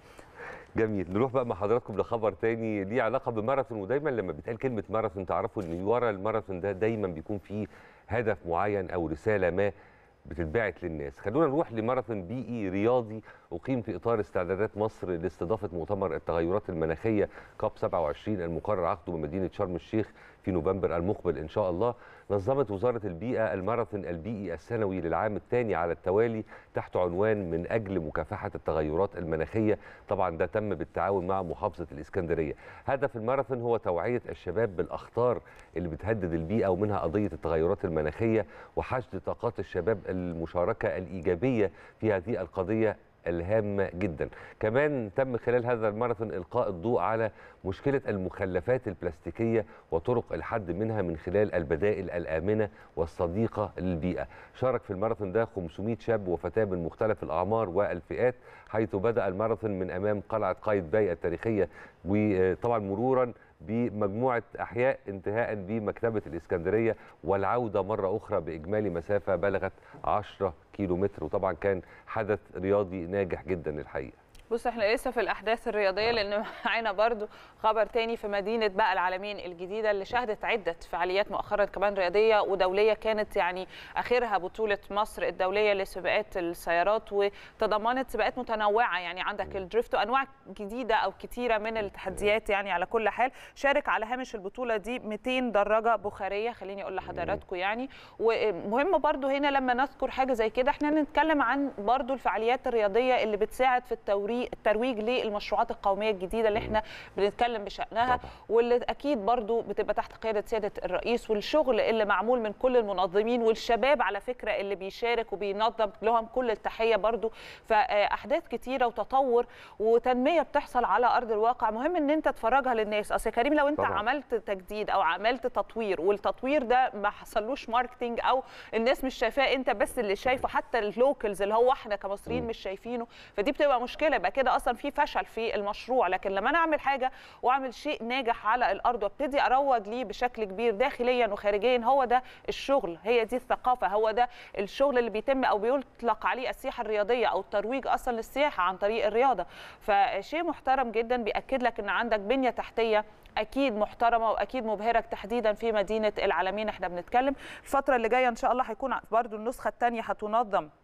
جميل نروح بقى مع حضراتكم لخبر تاني ليه علاقه بماراثون ودايما لما بيتقال كلمه ماراثون تعرفوا ان ورا الماراثون ده دايما بيكون فيه هدف معين او رساله ما بتتبعت للناس خلونا نروح لماراثون بيئي رياضي أقيم في إطار استعدادات مصر لاستضافة مؤتمر التغيرات المناخية كاب 27 المقرر عقده بمدينة شرم الشيخ في نوفمبر المقبل إن شاء الله نظمت وزارة البيئة الماراثون البيئي السنوي للعام الثاني على التوالي تحت عنوان من أجل مكافحة التغيرات المناخية طبعا ده تم بالتعاون مع محافظة الإسكندرية هدف الماراثون هو توعية الشباب بالأخطار اللي بتهدد البيئة ومنها قضية التغيرات المناخية وحشد طاقات الشباب المشاركة الإيجابية في هذه القضية الهامة جدا كمان تم خلال هذا الماراثون إلقاء الضوء على مشكلة المخلفات البلاستيكية وطرق الحد منها من خلال البدائل الآمنة والصديقة للبيئة شارك في الماراثون ده 500 شاب وفتاة من مختلف الأعمار والفئات حيث بدأ الماراثون من أمام قلعة قايتباي التاريخية وطبعا مرورا بمجموعة أحياء انتهاء بمكتبة الإسكندرية والعودة مرة أخرى بإجمالي مسافة بلغت 10 كيلو متر وطبعا كان حدث رياضي ناجح جدا الحقيقة بص احنا لسه في الاحداث الرياضيه لان معانا برضو خبر تاني في مدينه بقى العالمين الجديده اللي شهدت عده فعاليات مؤخرا كمان رياضيه ودوليه كانت يعني اخرها بطوله مصر الدوليه لسباقات السيارات وتضمنت سباقات متنوعه يعني عندك الدريفت وانواع جديده او كتيره من التحديات يعني على كل حال شارك على هامش البطوله دي 200 دراجه بخاريه خليني اقول لحضراتكم يعني ومهم برضو هنا لما نذكر حاجه زي كده احنا نتكلم عن برضو الفعاليات الرياضيه اللي بتساعد في التوريق الترويج للمشروعات القوميه الجديده اللي احنا بنتكلم بشانها طبعا. واللي اكيد برضو بتبقى تحت قياده سياده الرئيس والشغل اللي معمول من كل المنظمين والشباب على فكره اللي بيشارك وبينظم لهم كل التحيه برضو فاحداث كتيره وتطور وتنميه بتحصل على ارض الواقع مهم ان انت تفرجها للناس اصل كريم لو انت طبعا. عملت تجديد او عملت تطوير والتطوير ده ما حصلوش ماركتنج او الناس مش شايفاه انت بس اللي شايفه حتى اللوكلز اللي هو احنا كمصريين مش شايفينه فدي بتبقى مشكله يبقى كده اصلا في فشل في المشروع لكن لما انا اعمل حاجه واعمل شيء ناجح على الارض وابتدي اروج ليه بشكل كبير داخليا وخارجيا هو ده الشغل هي دي الثقافه هو ده الشغل اللي بيتم او بيطلق عليه السياحه الرياضيه او الترويج اصلا للسياحه عن طريق الرياضه فشيء محترم جدا بياكد لك ان عندك بنيه تحتيه اكيد محترمه واكيد مبهره تحديدا في مدينه العالمين احنا بنتكلم الفتره اللي جايه ان شاء الله هيكون برضو النسخه الثانيه هتنظم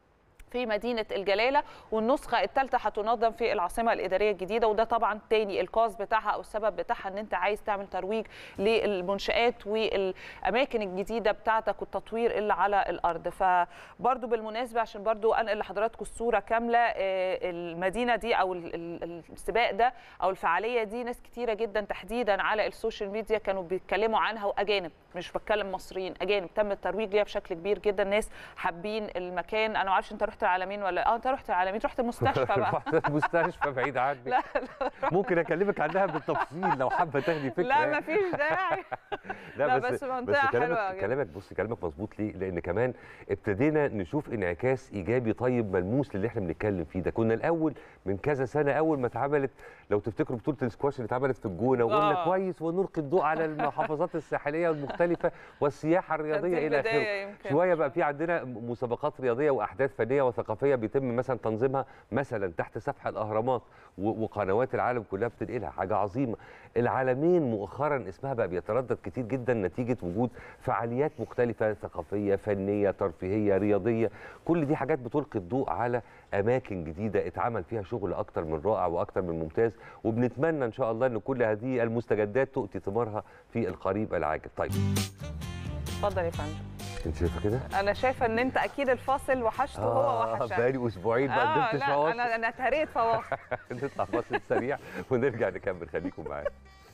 في مدينة الجلالة والنسخة الثالثة هتنظم في العاصمة الإدارية الجديدة وده طبعا تاني الكاز بتاعها أو السبب بتاعها إن أنت عايز تعمل ترويج للمنشآت والأماكن الجديدة بتاعتك والتطوير اللي على الأرض فبرضو بالمناسبة عشان برضو أنقل لحضراتكم الصورة كاملة المدينة دي أو السباق ده أو الفعالية دي ناس كتيرة جدا تحديدا على السوشيال ميديا كانوا بيتكلموا عنها وأجانب مش بتكلم مصريين أجانب تم الترويج ليها بشكل كبير جدا ناس حابين المكان أنا ما اعرفش أنت رحت العالمين ولا اه انت رحت العالمين رحت المستشفى بقى رحت المستشفى بعيد عنك لا ممكن اكلمك عنها بالتفصيل لو حابه تاخدي فكره لا ما فيش داعي لا بس منطقة كلامك حلوة جدا. كلامك بص كلامك مظبوط ليه؟ لان كمان ابتدينا نشوف انعكاس ايجابي طيب ملموس للي احنا بنتكلم فيه ده كنا الاول من كذا سنه اول ما اتعملت لو تفتكروا بطوله السكواش اللي اتعملت في الجونه وقلنا آه. كويس ونلقي الضوء على المحافظات الساحليه المختلفه والسياحه الرياضيه الى البداية اخره يمكن. شويه بقى في عندنا مسابقات رياضيه واحداث فنيه وثقافيه بيتم مثلا تنظيمها مثلا تحت سفح الاهرامات و- وقنوات العالم كلها بتنقلها حاجه عظيمه العالمين مؤخرا اسمها بقى بيتردد كتير جدا نتيجه وجود فعاليات مختلفه ثقافيه فنيه ترفيهيه رياضيه كل دي حاجات بتلقي الضوء على اماكن جديده اتعمل فيها شغل اكتر من رائع واكتر من ممتاز وبنتمنى ان شاء الله ان كل هذه المستجدات تؤتي ثمارها في القريب العاجل طيب اتفضل يا فندم انت شايفه كده انا شايفه ان انت اكيد الفاصل وحشته هو وحشك بقالي اسبوعين ما آه قدمتش لا فواصل انا انا اتهريت فواصل نطلع فاصل سريع ونرجع نكمل خليكم معانا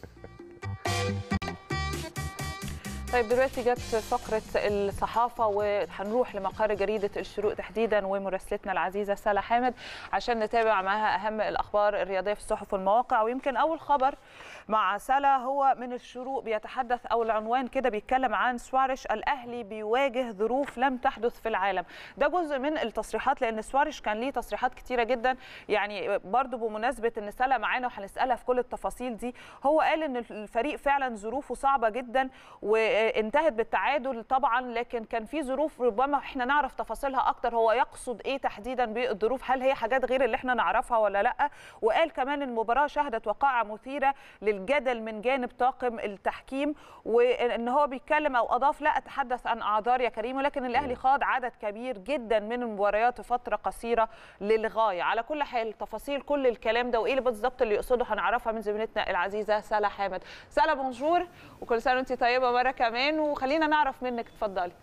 طيب دلوقتي جت فقرة الصحافة وهنروح لمقر جريدة الشروق تحديدا ومراسلتنا العزيزة سالة حامد عشان نتابع معاها أهم الأخبار الرياضية في الصحف والمواقع ويمكن أول خبر مع سالة هو من الشروق بيتحدث أو العنوان كده بيتكلم عن سوارش الأهلي بيواجه ظروف لم تحدث في العالم ده جزء من التصريحات لأن سوارش كان ليه تصريحات كتيرة جدا يعني برضو بمناسبة أن سالة معانا وهنسألها في كل التفاصيل دي هو قال أن الفريق فعلا ظروفه صعبة جدا وانتهت بالتعادل طبعا لكن كان في ظروف ربما احنا نعرف تفاصيلها اكتر هو يقصد ايه تحديدا بالظروف هل هي حاجات غير اللي احنا نعرفها ولا لا وقال كمان المباراه شهدت وقائع مثيره للجدل من جانب طاقم التحكيم وان هو بيتكلم او اضاف لا اتحدث عن اعذار يا كريم ولكن الاهلي خاض عدد كبير جدا من المباريات في فتره قصيره للغايه على كل حال تفاصيل كل الكلام ده وايه اللي بالظبط اللي يقصده هنعرفها من زميلتنا العزيزه سلا حامد سلا بونجور وكل سنه وانت طيبه مره كمان وخلينا نعرف منك اتفضلي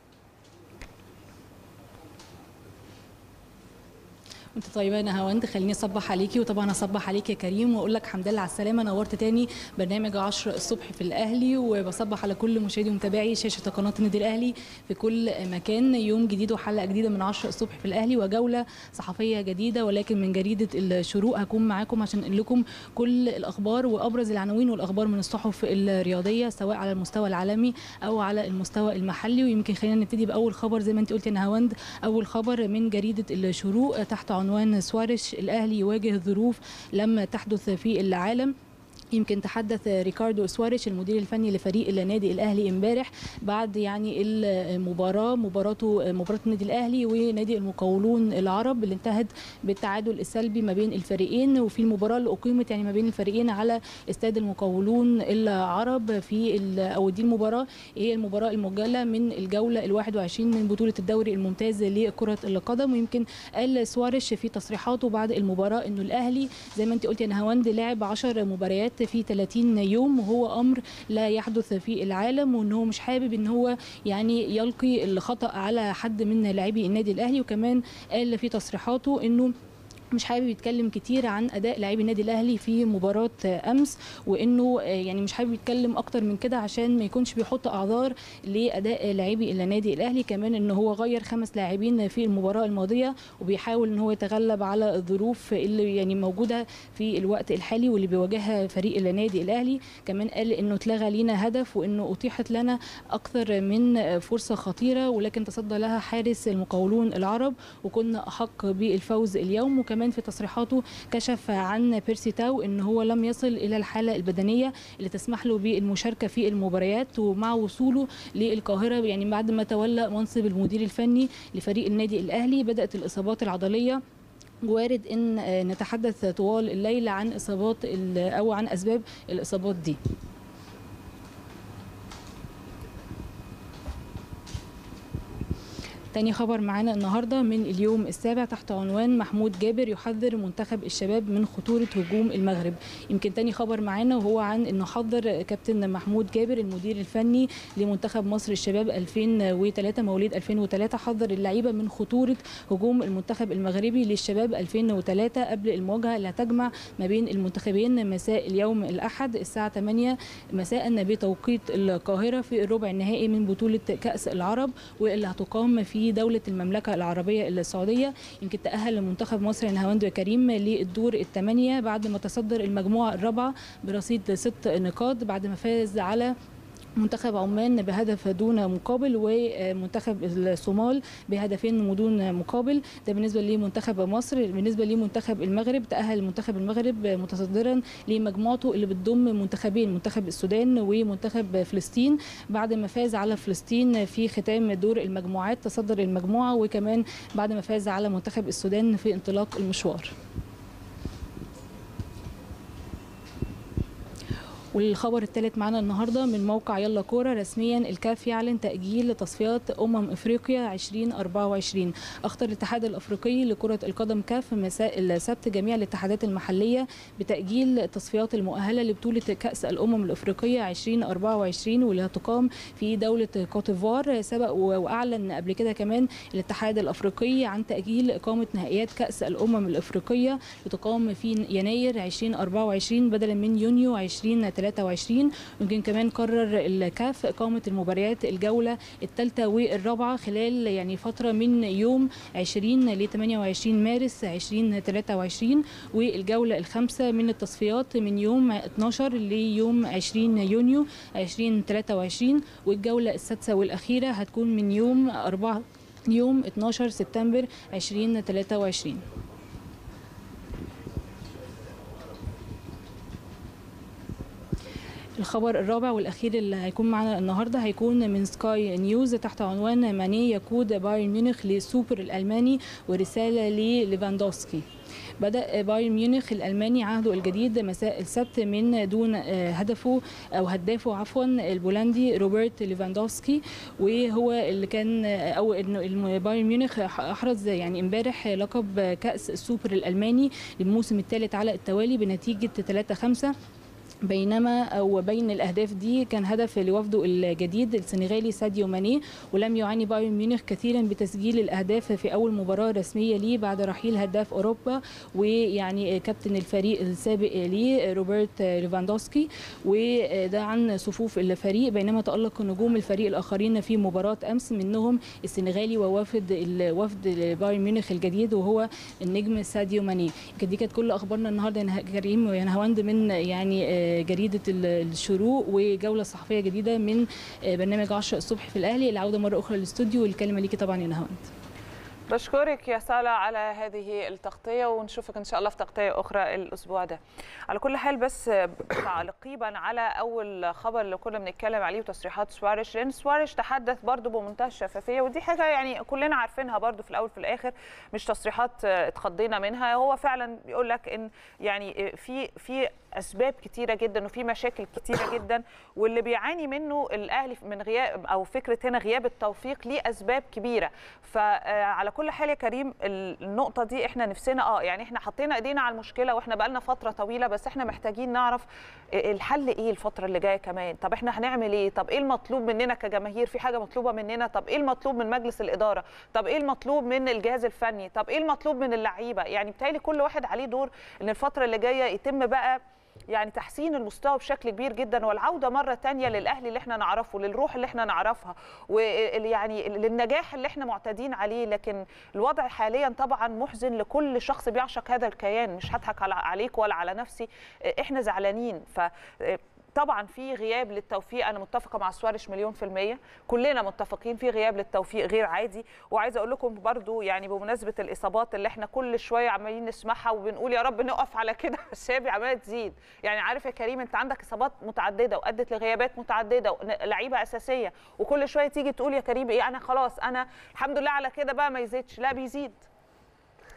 انت طيبه انا هوند خليني اصبح عليكي وطبعا اصبح عليك يا كريم واقول لك الحمد لله على السلامه نورت تاني برنامج 10 الصبح في الاهلي وبصبح على كل مشاهدي ومتابعي شاشه قناه النادي الاهلي في كل مكان يوم جديد وحلقه جديده من 10 الصبح في الاهلي وجوله صحفيه جديده ولكن من جريده الشروق هكون معاكم عشان انقل لكم كل الاخبار وابرز العناوين والاخبار من الصحف الرياضيه سواء على المستوى العالمي او على المستوى المحلي ويمكن خلينا نبتدي باول خبر زي ما انت قلتي يا نهاوند اول خبر من جريده الشروق تحت عنوان سوارش الاهلي يواجه ظروف لم تحدث في العالم يمكن تحدث ريكاردو سواريش المدير الفني لفريق النادي الاهلي امبارح بعد يعني المباراه مباراته مباراه النادي الاهلي ونادي المقاولون العرب اللي انتهت بالتعادل السلبي ما بين الفريقين وفي المباراه اللي اقيمت يعني ما بين الفريقين على استاد المقاولون العرب في او دي المباراه هي المباراه المؤجله من الجوله ال21 من بطوله الدوري الممتاز لكره القدم ويمكن قال سواريش في تصريحاته بعد المباراه انه الاهلي زي ما انت قلت يا نهاوند لعب 10 مباريات في 30 يوم وهو امر لا يحدث في العالم وان هو مش حابب ان هو يعني يلقي الخطا على حد من لاعبي النادي الاهلي وكمان قال في تصريحاته انه مش حابب يتكلم كتير عن اداء لاعبي النادي الاهلي في مباراه امس وانه يعني مش حابب يتكلم اكتر من كده عشان ما يكونش بيحط اعذار لاداء لاعبي النادي الاهلي كمان ان هو غير خمس لاعبين في المباراه الماضيه وبيحاول ان هو يتغلب على الظروف اللي يعني موجوده في الوقت الحالي واللي بيواجهها فريق النادي الاهلي كمان قال انه اتلغى لينا هدف وانه اتيحت لنا اكثر من فرصه خطيره ولكن تصدى لها حارس المقاولون العرب وكنا احق بالفوز اليوم وكمان كمان في تصريحاته كشف عن بيرسي تاو ان هو لم يصل الى الحاله البدنيه اللي تسمح له بالمشاركه في المباريات ومع وصوله للقاهره يعني بعد ما تولى منصب المدير الفني لفريق النادي الاهلي بدات الاصابات العضليه وارد ان نتحدث طوال الليل عن اصابات او عن اسباب الاصابات دي تاني خبر معانا النهارده من اليوم السابع تحت عنوان محمود جابر يحذر منتخب الشباب من خطوره هجوم المغرب يمكن تاني خبر معانا وهو عن انه حذر كابتن محمود جابر المدير الفني لمنتخب مصر الشباب 2003 مواليد 2003 حذر اللعيبه من خطوره هجوم المنتخب المغربي للشباب 2003 قبل المواجهه اللي هتجمع ما بين المنتخبين مساء اليوم الاحد الساعه 8 مساء بتوقيت القاهره في الربع النهائي من بطوله كاس العرب واللي هتقام في دوله المملكه العربيه السعوديه يمكن تاهل منتخب مصر نهاوند وكريم للدور الثمانيه بعد ما تصدر المجموعه الرابعه برصيد ست نقاط بعد ما فاز على منتخب عمان بهدف دون مقابل ومنتخب الصومال بهدفين دون مقابل ده بالنسبه لمنتخب مصر بالنسبه لمنتخب المغرب تاهل منتخب المغرب متصدرا لمجموعته اللي بتضم منتخبين منتخب السودان ومنتخب فلسطين بعد ما فاز على فلسطين في ختام دور المجموعات تصدر المجموعه وكمان بعد ما فاز على منتخب السودان في انطلاق المشوار والخبر الثالث معانا النهارده من موقع يلا كوره رسميا الكاف يعلن تاجيل تصفيات امم افريقيا 2024 اخطر الاتحاد الافريقي لكره القدم كاف مساء السبت جميع الاتحادات المحليه بتاجيل التصفيات المؤهله لبطوله كاس الامم الافريقيه 2024 واللي هتقام في دوله كوتيفوار سبق واعلن قبل كده كمان الاتحاد الافريقي عن تاجيل اقامه نهائيات كاس الامم الافريقيه لتقام في يناير 2024 بدلا من يونيو 20 23 يمكن كمان قرر الكاف إقامة المباريات الجولة الثالثة والرابعة خلال يعني فترة من يوم 20 ل 28 مارس 2023 والجولة الخامسة من التصفيات من يوم 12 ليوم 20 يونيو 2023 والجولة السادسة والأخيرة هتكون من يوم 4 يوم 12 سبتمبر 2023 الخبر الرابع والاخير اللي هيكون معنا النهارده هيكون من سكاي نيوز تحت عنوان ماني يقود بايرن ميونخ للسوبر الالماني ورساله لليفاندوفسكي بدأ بايرن ميونخ الألماني عهده الجديد مساء السبت من دون هدفه أو هدافه عفوا البولندي روبرت ليفاندوفسكي وهو اللي كان أو إنه بايرن ميونخ أحرز يعني امبارح لقب كأس السوبر الألماني للموسم الثالث على التوالي بنتيجة 3 5 بينما او بين الاهداف دي كان هدف لوفده الجديد السنغالي ساديو ماني ولم يعاني بايرن ميونخ كثيرا بتسجيل الاهداف في اول مباراه رسميه ليه بعد رحيل هداف اوروبا ويعني كابتن الفريق السابق ليه روبرت ليفاندوسكي وده عن صفوف الفريق بينما تالق نجوم الفريق الاخرين في مباراه امس منهم السنغالي ووافد الوفد بايرن ميونخ الجديد وهو النجم ساديو ماني دي كانت كل اخبارنا النهارده يا كريم ويا نهاوند من يعني جريده الشروق وجوله صحفيه جديده من برنامج 10 الصبح في الاهلي العوده مره اخرى للاستوديو والكلمه ليكي طبعا يا نهاوند بشكرك يا سالة على هذه التغطية ونشوفك إن شاء الله في تغطية أخرى الأسبوع ده على كل حال بس تعقيبا على أول خبر اللي كنا بنتكلم عليه وتصريحات سواريش لأن سواريش تحدث برضو بمنتهى الشفافية ودي حاجة يعني كلنا عارفينها برضو في الأول في الآخر مش تصريحات اتخضينا منها هو فعلا بيقول لك إن يعني في في اسباب كتيره جدا وفي مشاكل كتيره جدا واللي بيعاني منه الاهلي من غياب او فكره هنا غياب التوفيق ليه اسباب كبيره فعلى كل حال يا كريم النقطه دي احنا نفسنا اه يعني احنا حطينا ايدينا على المشكله واحنا بقالنا فتره طويله بس احنا محتاجين نعرف الحل ايه الفتره اللي جايه كمان طب احنا هنعمل ايه طب ايه المطلوب مننا كجماهير في حاجه مطلوبه مننا طب ايه المطلوب من مجلس الاداره طب ايه المطلوب من الجهاز الفني طب ايه المطلوب من اللعيبه يعني بالتالي كل واحد عليه دور ان الفتره اللي جايه يتم بقى يعني تحسين المستوى بشكل كبير جدا والعوده مره تانية للاهلي اللي احنا نعرفه للروح اللي احنا نعرفها ويعني للنجاح اللي احنا معتادين عليه لكن الوضع حاليا طبعا محزن لكل شخص بيعشق هذا الكيان مش هضحك عليك ولا على نفسي احنا زعلانين ف طبعا في غياب للتوفيق انا متفقه مع سواريش مليون في الميه كلنا متفقين في غياب للتوفيق غير عادي وعايزه اقول لكم برضو يعني بمناسبه الاصابات اللي احنا كل شويه عمالين نسمعها وبنقول يا رب نقف على كده بس هي عماله تزيد يعني عارف يا كريم انت عندك اصابات متعدده وادت لغيابات متعدده لعيبه اساسيه وكل شويه تيجي تقول يا كريم ايه انا خلاص انا الحمد لله على كده بقى ما يزيدش لا بيزيد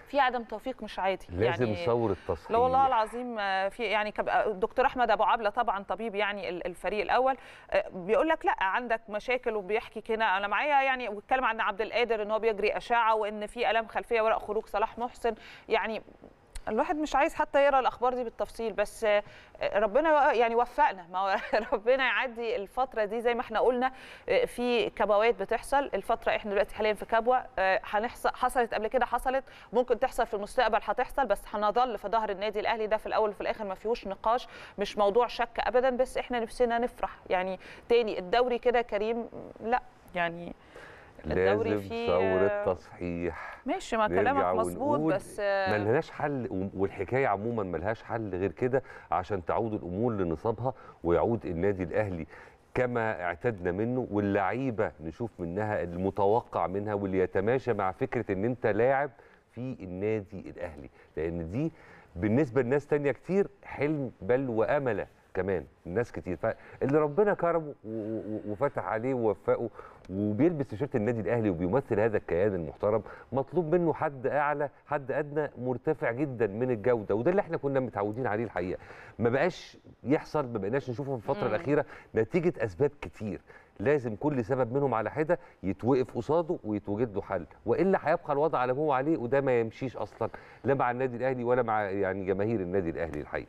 في عدم توفيق مش عادي لازم يعني ثوره تصحيح لا والله العظيم آه، في يعني كب- آه، الدكتور احمد ابو عبله طبعا طبيب يعني ال- الفريق الاول آه، بيقول لك لا عندك مشاكل وبيحكي كده انا معايا يعني وبيتكلم عن عبد القادر ان هو بيجري اشعه وان في الام خلفيه ورق خروج صلاح محسن يعني الواحد مش عايز حتى يقرا الاخبار دي بالتفصيل بس آه، ربنا يعني وفقنا ما هو ربنا يعدي الفتره دي زي ما احنا قلنا آه، في كبوات بتحصل الفتره احنا دلوقتي حاليا في كبوه آه، هنحصل حصلت قبل كده حصلت ممكن تحصل في المستقبل هتحصل بس هنظل في ظهر النادي الاهلي ده في الاول وفي الاخر ما فيهوش نقاش مش موضوع شك ابدا بس احنا نفسنا نفرح يعني تاني الدوري كده كريم لا يعني الدوري لازم فيه ثوره تصحيح ماشي ما نرجع كلامك مظبوط ونقول بس ما لهاش حل و- والحكايه عموما ما لهاش حل غير كده عشان تعود الامور لنصابها ويعود النادي الاهلي كما اعتدنا منه واللعيبه نشوف منها المتوقع منها واللي يتماشى مع فكره ان انت لاعب في النادي الاهلي لان دي بالنسبه لناس تانية كتير حلم بل وامله كمان الناس كتير فاللي ربنا كرمه و- و- وفتح عليه ووفقه وبيلبس تيشيرت النادي الاهلي وبيمثل هذا الكيان المحترم مطلوب منه حد اعلى حد ادنى مرتفع جدا من الجوده وده اللي احنا كنا متعودين عليه الحقيقه ما بقاش يحصل ما بقيناش نشوفه في الفتره مم. الاخيره نتيجه اسباب كتير لازم كل سبب منهم على حده يتوقف قصاده ويتوجد له حل والا هيبقى الوضع على ما هو عليه وده ما يمشيش اصلا لا مع النادي الاهلي ولا مع يعني جماهير النادي الاهلي الحقيقه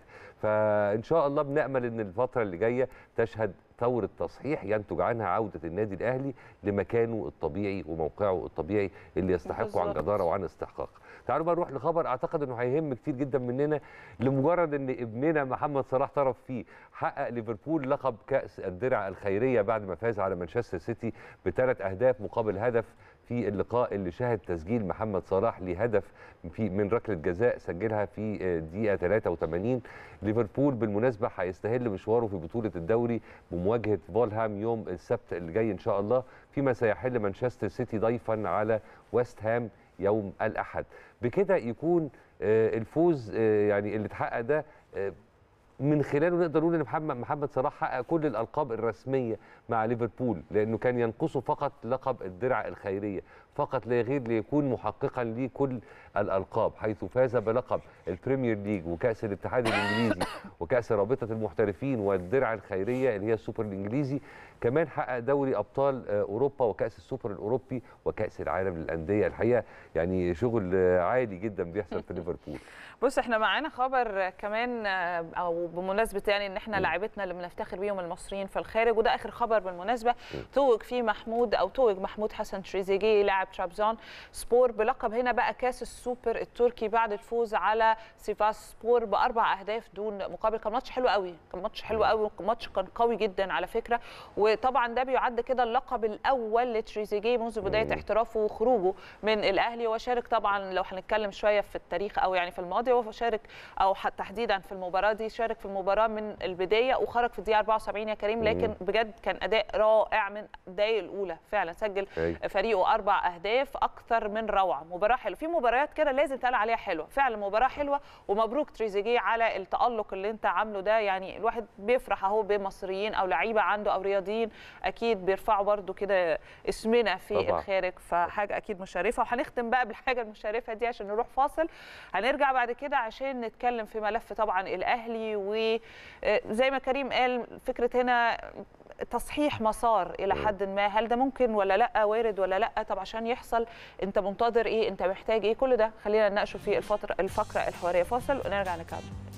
فان شاء الله بنامل ان الفتره اللي جايه تشهد ثوره تصحيح ينتج عنها عوده النادي الاهلي لمكانه الطبيعي وموقعه الطبيعي اللي يستحقه عن بالظبط. جداره وعن استحقاق تعالوا بقى نروح لخبر اعتقد انه هيهم كتير جدا مننا لمجرد ان ابننا محمد صلاح طرف فيه حقق ليفربول لقب كاس الدرع الخيريه بعد ما فاز على مانشستر سيتي بثلاث اهداف مقابل هدف في اللقاء اللي شهد تسجيل محمد صلاح لهدف في من ركله جزاء سجلها في دقيقه 83 ليفربول بالمناسبه هيستهل مشواره في بطوله الدوري بمواجهه فولهام يوم السبت اللي جاي ان شاء الله فيما سيحل مانشستر سيتي ضيفا على ويست هام يوم الاحد بكده يكون آه، الفوز آه، يعني اللي اتحقق ده آه، من خلاله نقدر نقول ان محمد محمد صلاح حقق كل الالقاب الرسميه مع ليفربول لانه كان ينقصه فقط لقب الدرع الخيريه فقط لا غير ليكون محققا لكل الالقاب حيث فاز بلقب البريمير ليج وكاس الاتحاد الانجليزي وكاس رابطه المحترفين والدرع الخيريه اللي هي السوبر الانجليزي كمان حقق دوري ابطال آه، اوروبا وكاس السوبر الاوروبي وكاس العالم للانديه الحقيقه يعني شغل آه، عالي جدا بيحصل في ليفربول بص احنا معانا خبر كمان آه، او بمناسبه يعني ان احنا لاعبتنا اللي بنفتخر بيهم المصريين في الخارج وده اخر خبر بالمناسبه توج فيه محمود او توج محمود حسن تريزيجيه لاعب ترابزون سبور بلقب هنا بقى كاس السوبر التركي بعد الفوز على سيفاس سبور باربع اهداف دون مقابل كان ماتش حلو قوي كان ماتش حلو قوي ماتش كان قوي جدا على فكره وطبعا ده بيعد كده اللقب الاول لتريزيجيه منذ بدايه مم. احترافه وخروجه من الاهلي وشارك طبعا لو هنتكلم شويه في التاريخ او يعني في الماضي هو شارك او حتى تحديدا في المباراه دي شارك في المباراه من البدايه وخرج في الدقيقه 74 يا كريم لكن بجد كان اداء رائع من الدقائق الاولى فعلا سجل أي. فريقه اربع اهداف اكثر من روعه مباراه حلوه في مباريات كده لازم تقال عليها حلوه فعلا مباراه حلوه ومبروك تريزيجيه على التالق اللي انت عامله ده يعني الواحد بيفرح اهو بمصريين او لعيبه عنده او رياضيين اكيد بيرفعوا برده كده اسمنا في طبعاً. الخارج فحاجه اكيد مشرفه وهنختم بقى بالحاجه المشرفه دي عشان نروح فاصل هنرجع بعد كده عشان نتكلم في ملف طبعا الاهلي وزي ما كريم قال فكره هنا تصحيح مسار الى حد ما هل ده ممكن ولا لا وارد ولا لا طب عشان يحصل انت منتظر ايه انت محتاج ايه كل ده خلينا نناقشه في الفتره الفقره الحواريه فاصل ونرجع نكمل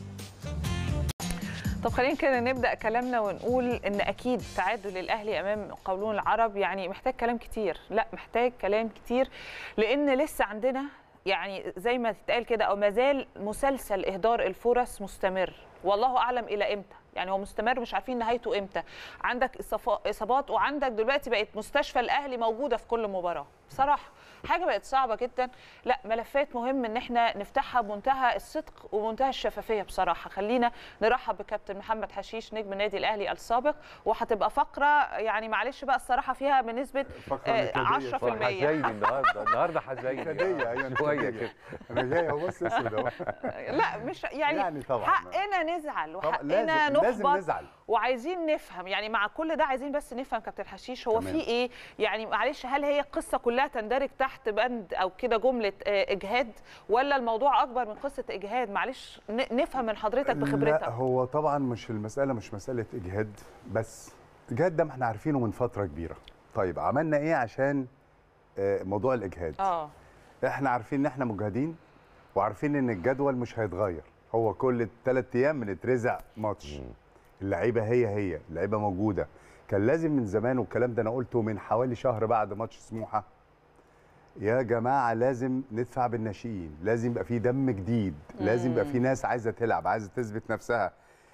طب خلينا كده نبدا كلامنا ونقول ان اكيد تعادل الاهلي امام قولون العرب يعني محتاج كلام كتير لا محتاج كلام كتير لان لسه عندنا يعني زي ما تتقال كده او مازال مسلسل اهدار الفرص مستمر والله اعلم الى امتى يعني هو مستمر مش عارفين نهايته امتى عندك إصافا- اصابات وعندك دلوقتي بقت مستشفى الاهلي موجوده في كل مباراه بصراحه حاجه بقت صعبه جدا لا ملفات مهم ان احنا نفتحها بمنتهى الصدق ومنتهى الشفافيه بصراحه خلينا نرحب بكابتن محمد حشيش نجم النادي الاهلي السابق وهتبقى فقره يعني معلش بقى الصراحه فيها بنسبه فقرة آه، نكدية. 10% حزيني النهارده النهارده حزيني نكدية، أيوة، شويه نكدية. كده انا جاي اهو بص اسود اهو لا مش يعني, يعني طبعاً. حقنا نزعل طبعاً وحقنا لازم- لازم نحبط نزعل. وعايزين نفهم يعني مع كل ده عايزين بس نفهم كابتن حشيش هو تمام. في ايه يعني معلش هل هي القصه كلها كلها تندرج تحت بند او كده جمله آه، اجهاد ولا الموضوع اكبر من قصه اجهاد معلش ن- نفهم من حضرتك لا بخبرتك هو طبعا مش المساله مش مساله اجهاد بس اجهاد ده ما احنا عارفينه من فتره كبيره طيب عملنا ايه عشان آه، موضوع الاجهاد اه احنا عارفين ان احنا مجهدين وعارفين ان الجدول مش هيتغير هو كل ثلاث ايام بنترزع ماتش اللعيبه هي هي اللعيبه موجوده كان لازم من زمان والكلام ده انا قلته من حوالي شهر بعد ماتش سموحه يا جماعه لازم ندفع بالناشئين لازم يبقى في دم جديد لازم يبقى في ناس عايزه تلعب عايزه تثبت نفسها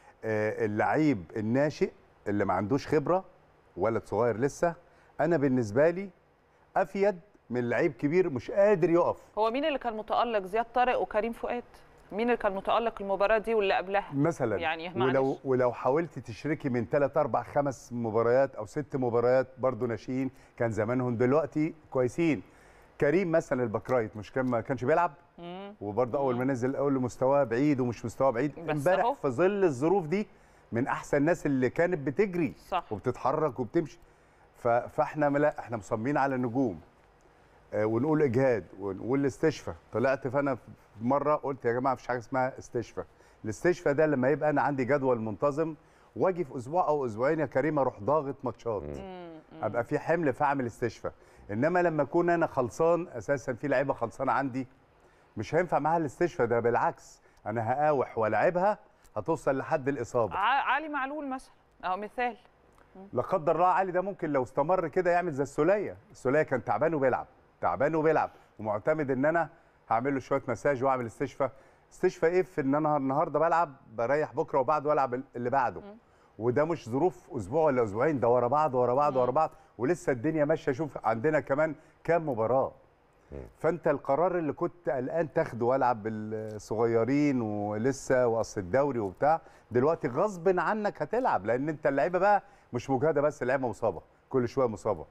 آه، اللعيب الناشئ اللي ما عندوش خبره ولد صغير لسه انا بالنسبه لي افيد من لعيب كبير مش قادر يقف هو مين اللي كان متالق زياد طارق وكريم فؤاد مين اللي كان متالق المباراه دي واللي قبلها مثلا يعني ولو معلش. ولو حاولتي تشركي من 3 4 5 مباريات او ست مباريات برضو ناشئين كان زمانهم دلوقتي كويسين كريم مثلا البكرايت مش كان ما كانش بيلعب وبرضه اول ما نزل اول مستواه بعيد ومش مستواه بعيد بس امبارح أهو. في ظل الظروف دي من احسن الناس اللي كانت بتجري صح وبتتحرك وبتمشي ف- فاحنا لا احنا مصممين على النجوم آه، ونقول اجهاد ونقول الاستشفاء طلعت فانا في مره قلت يا جماعه مفيش حاجه اسمها استشفاء الاستشفاء ده لما يبقى انا عندي جدول منتظم واجي في اسبوع او اسبوعين يا كريم اروح ضاغط ماتشات ابقى في حمل فاعمل استشفاء انما لما اكون انا خلصان اساسا في لعيبه خلصانه عندي مش هينفع معاها الاستشفاء ده بالعكس انا هقاوح والعبها هتوصل لحد الاصابه ع- علي معلول مثلا اهو مثال لا قدر الله علي ده ممكن لو استمر كده يعمل زي السوليه السوليه كان تعبان وبيلعب تعبان وبيلعب ومعتمد ان انا هعمل له شويه مساج واعمل استشفاء استشفاء ايه في ان انا النهارده بلعب بريح بكره وبعده والعب اللي بعده وده مش ظروف اسبوع ولا اسبوعين ده ورا بعض ورا بعض ورا بعض ولسه الدنيا ماشيه شوف عندنا كمان كام مباراه فانت القرار اللي كنت قلقان تاخده والعب بالصغيرين ولسه واصل الدوري وبتاع دلوقتي غصب عنك هتلعب لان انت اللعيبه بقى مش مجهده بس اللعيبه مصابه كل شويه مصابه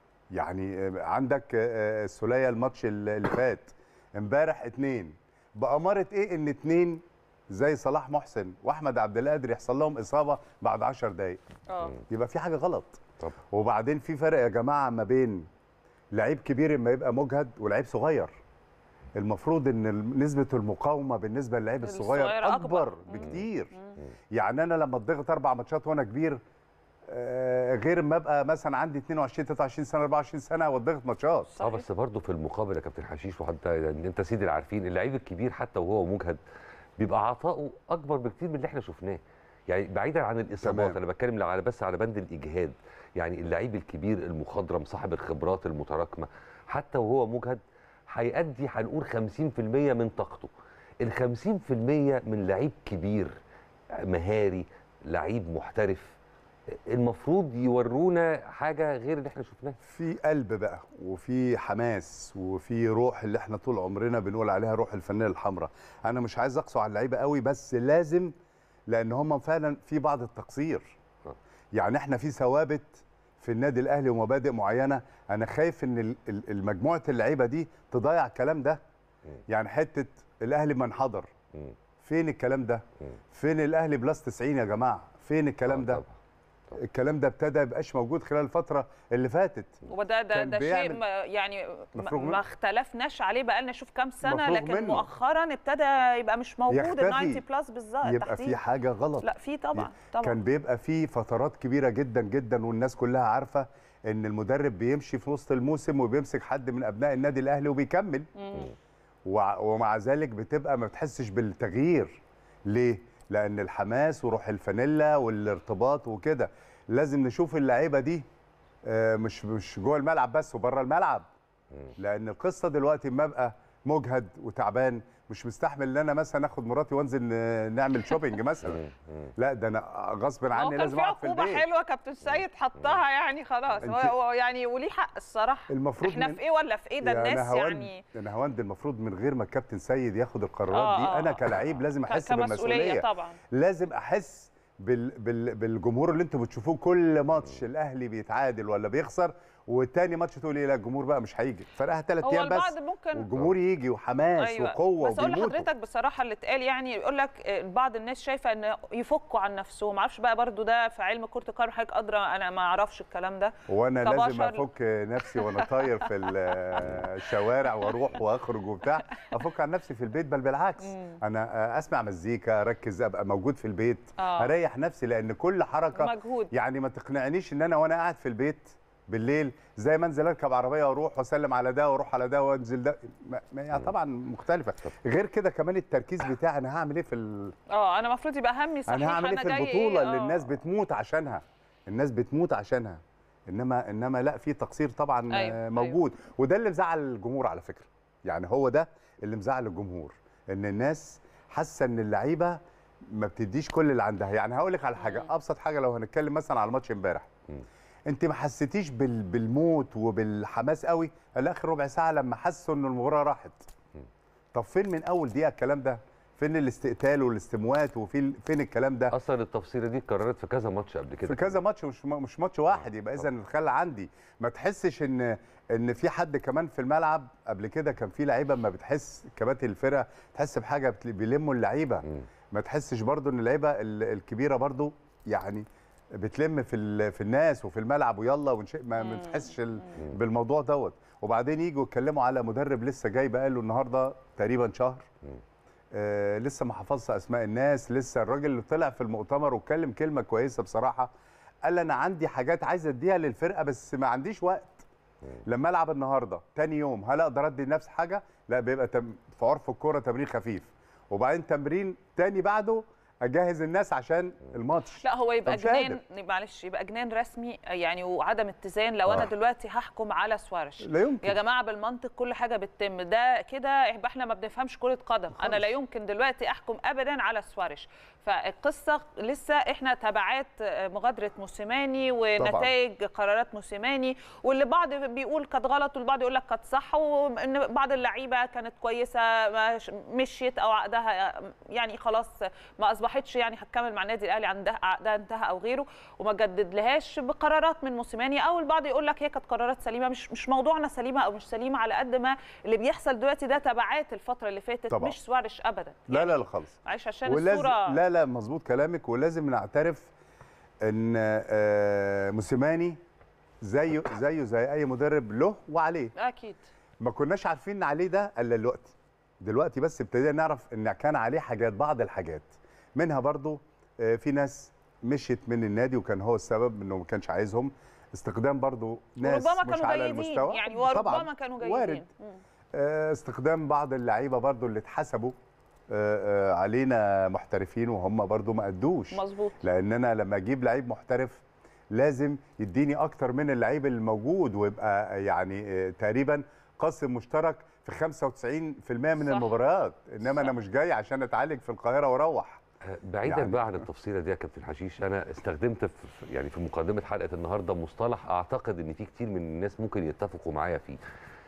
يعني آه، عندك آه، السوليه الماتش اللي فات امبارح اتنين بأمارة ايه ان اتنين زي صلاح محسن واحمد عبد القادر يحصل لهم اصابه بعد 10 دقائق اه يبقى في حاجه غلط طب وبعدين في فرق يا جماعه ما بين لعيب كبير اما يبقى مجهد ولعيب صغير المفروض ان ال- نسبه المقاومه بالنسبه للعيب الصغير الصغير اكبر, أكبر. بكتير يعني انا لما اتضغط اربع ماتشات وانا كبير آه، غير ما ابقى مثلا عندي 22 23 سنه 24 سنه واتضغط ماتشات اه صحيح. بس برضه في المقابل يا كابتن حشيش وحتى يعني انت سيدي العارفين اللعيب الكبير حتى وهو مجهد بيبقى عطاؤه اكبر بكتير من اللي احنا شفناه يعني بعيدا عن الاصابات تمام. انا بتكلم على بس على بند الاجهاد يعني اللعيب الكبير المخضرم صاحب الخبرات المتراكمه حتى وهو مجهد هيأدي هنقول 50% من طاقته ال 50% من لعيب كبير مهاري لعيب محترف المفروض يورونا حاجه غير اللي احنا شفناها في قلب بقى وفي حماس وفي روح اللي احنا طول عمرنا بنقول عليها روح الفنانه الحمراء انا مش عايز اقسو على اللعيبه قوي بس لازم لان هم فعلا في بعض التقصير آه. يعني احنا في ثوابت في النادي الاهلي ومبادئ معينه انا خايف ان ال- ال- المجموعه اللعيبه دي تضيع الكلام ده يعني حته الاهلي من حضر مم. فين الكلام ده مم. فين الاهلي بلس 90 يا جماعه فين الكلام آه ده طبعاً. الكلام ده ابتدى يبقاش موجود خلال الفتره اللي فاتت وده ده كان ده شيء بيعمل- ما يعني ما- مفروغ منه. ما اختلفناش عليه بقالنا شوف كام سنه مفروغ لكن منه. مؤخرا ابتدى يبقى مش موجود ال يختفي. 90 بلس بالظبط يبقى تحديد. في حاجه غلط لا في طبعا طبعا كان بيبقى في فترات كبيره جدا جدا والناس كلها عارفه ان المدرب بيمشي في وسط الموسم وبيمسك حد من ابناء النادي الاهلي وبيكمل وع- ومع ذلك بتبقى ما بتحسش بالتغيير ليه لان الحماس وروح الفانيلا والارتباط وكده لازم نشوف اللعيبه دي آه، مش مش جوه الملعب بس وبره الملعب لان القصه دلوقتي اما ابقى مجهد وتعبان مش مستحمل ان انا مثلا اخد مراتي وانزل ن- نعمل شوبينج مثلا لا ده انا غصب هو عني كان لازم في اقعد في عقوبه البيت حلوه كابتن سيد حطها يعني خلاص هو, أنت- هو يعني وليه حق الصراحه المفروض احنا من- في ايه ولا في ايه ده يا الناس نهاوند- يعني يا نهاوند المفروض من غير ما الكابتن سيد ياخد القرارات آه، دي آه، انا آه. كلاعب لازم ك- احس كمسؤوليه بالمسؤوليه طبعا لازم احس بال بال بالجمهور اللي انتوا بتشوفوه كل ماتش الاهلي بيتعادل ولا بيخسر وتاني ماتش تقول ايه لا الجمهور بقى مش هيجي فرقها ثلاث هو ايام بس البعض ممكن والجمهور يجي وحماس أيوة. وقوه بس اقول وبيموتوا. لحضرتك بصراحه اللي اتقال يعني يقول لك بعض الناس شايفه ان يفكوا عن نفسهم ما اعرفش بقى برضو ده في علم كره القدم حضرتك ادرى انا ما اعرفش الكلام ده وانا لازم كبشر. افك نفسي وانا طاير في ال- الشوارع واروح واخرج وبتاع افك عن نفسي في البيت بل بالعكس انا اسمع مزيكا اركز ابقى موجود في البيت آه. اريح نفسي لان كل حركه مجهود. يعني ما تقنعنيش ان انا وانا قاعد في البيت بالليل زي ما انزل اركب عربيه واروح واسلم على ده واروح على ده وانزل ده ما ما- يعني طبعا مختلفه غير كده كمان التركيز بتاعي انا هعمل ايه في ال... اه انا المفروض يبقى همي صحيح انا هعمل ايه في جاي البطوله اللي آه. الناس بتموت عشانها الناس بتموت عشانها انما انما لا في تقصير طبعا أيوة، أيوة موجود أيوة. وده اللي مزعل الجمهور على فكره يعني هو ده اللي مزعل الجمهور ان الناس حاسه ان اللعيبه ما بتديش كل اللي عندها يعني هقول لك على حاجه ابسط حاجه لو هنتكلم مثلا على ماتش امبارح انت ما حسيتيش بال... بالموت وبالحماس قوي الا اخر ربع ساعه لما حسوا ان المباراه راحت طب فين من اول دقيقه الكلام ده فين الاستقتال والاستموات وفين فين الكلام ده اصلا التفصيله دي اتكررت في كذا ماتش قبل كده في كذا ماتش مش مش ماتش واحد يبقى اذا الخل عندي ما تحسش ان ان في حد كمان في الملعب قبل كده كان في لعيبه ما بتحس كباتن الفرقه تحس بحاجه بت- بيلموا اللعيبه ما تحسش برضو ان اللعيبه ال- الكبيره برضو يعني بتلم في ال- في الناس وفي الملعب ويلا ونش... ما ما تحسش ال... بالموضوع دوت وبعدين يجوا يتكلموا على مدرب لسه جاي بقاله النهارده تقريبا شهر آه لسه ما حفظش اسماء الناس لسه الراجل اللي طلع في المؤتمر واتكلم كلمه كويسه بصراحه قال انا عندي حاجات عايز اديها للفرقه بس ما عنديش وقت لما العب النهارده تاني يوم هل اقدر ادي لنفسي حاجه لا بيبقى تم... في عرف الكوره تمرين خفيف وبعدين تمرين تاني بعده اجهز الناس عشان الماتش لا هو يبقى فمش قادر. جنان معلش يبقى جنان رسمي يعني وعدم اتزان لو انا آه. دلوقتي هحكم على سوارش لا يمكن. يا جماعه بالمنطق كل حاجه بتتم ده كده يبقى احنا ما بنفهمش كره قدم انا لا يمكن دلوقتي احكم ابدا على سوارش فالقصه لسه احنا تبعات مغادره موسيماني ونتائج قرارات موسيماني واللي بعض بيقول كانت غلط والبعض يقول لك كانت صح وان بعض اللعيبه كانت كويسه ما ش- مشيت او عقدها يعني خلاص ما اصبحتش يعني هتكمل مع النادي الاهلي عندها عقدها انتهى او غيره وما جدد لهاش بقرارات من موسيماني او البعض يقول لك هي كانت قرارات سليمه مش مش موضوعنا سليمه او مش سليمه على قد ما اللي بيحصل دلوقتي ده تبعات الفتره اللي فاتت طبعا. مش سوارش ابدا لا لا لا خالص عايش عشان ولازم الصوره لا لا مظبوط كلامك ولازم نعترف ان آه، موسيماني زيه زيه زي اي مدرب له وعليه اكيد ما كناش عارفين ان عليه ده الا دلوقتي دلوقتي بس ابتدينا نعرف ان كان عليه حاجات بعض الحاجات منها برضو آه، في ناس مشيت من النادي وكان هو السبب انه ما كانش عايزهم استخدام برضو ناس وربما مش كانوا على جيدين المستوى يعني طبعاً، وربما كانوا جيدين وارد مم. آه، استخدام بعض اللعيبه برضو اللي اتحسبوا آه، آه، علينا محترفين وهم برضو ما ادوش مظبوط لان انا لما اجيب لعيب محترف لازم يديني اكتر من اللعيب الموجود ويبقى يعني آه، تقريبا قاسم مشترك في 95% من صح. المباريات انما انا صح. مش جاي عشان اتعالج في القاهره واروح بعيدا يعني- بقى عن التفصيله دي يا كابتن حشيش انا استخدمت في يعني في مقدمه حلقه النهارده مصطلح اعتقد ان في كتير من الناس ممكن يتفقوا معايا فيه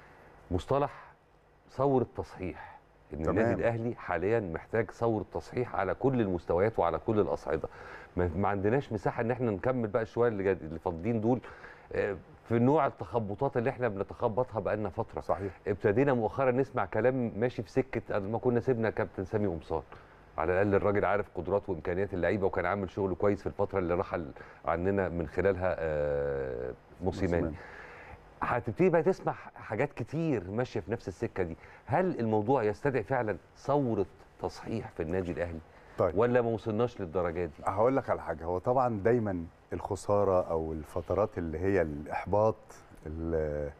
مصطلح ثوره تصحيح ان تمام. النادي الاهلي حاليا محتاج ثوره تصحيح على كل المستويات وعلى كل الاصعده ما ما عندناش مساحه ان احنا نكمل بقى شويه اللي جاد- اللي فاضلين دول آه، في نوع التخبطات اللي احنا بنتخبطها بقالنا فتره صحيح ابتدينا مؤخرا نسمع كلام ماشي في سكه قد ما كنا سيبنا كابتن سامي قمصان على الاقل الراجل عارف قدرات وامكانيات اللعيبه وكان عامل شغل كويس في الفتره اللي رحل عننا من خلالها آه، موسيماني موسيماني. هتبتدي بقى تسمع حاجات كتير ماشيه في نفس السكه دي هل الموضوع يستدعي فعلا ثوره تصحيح في النادي الاهلي طيب ولا ما وصلناش للدرجات دي هقول لك على حاجه هو طبعا دايما الخساره او الفترات اللي هي الاحباط اللي,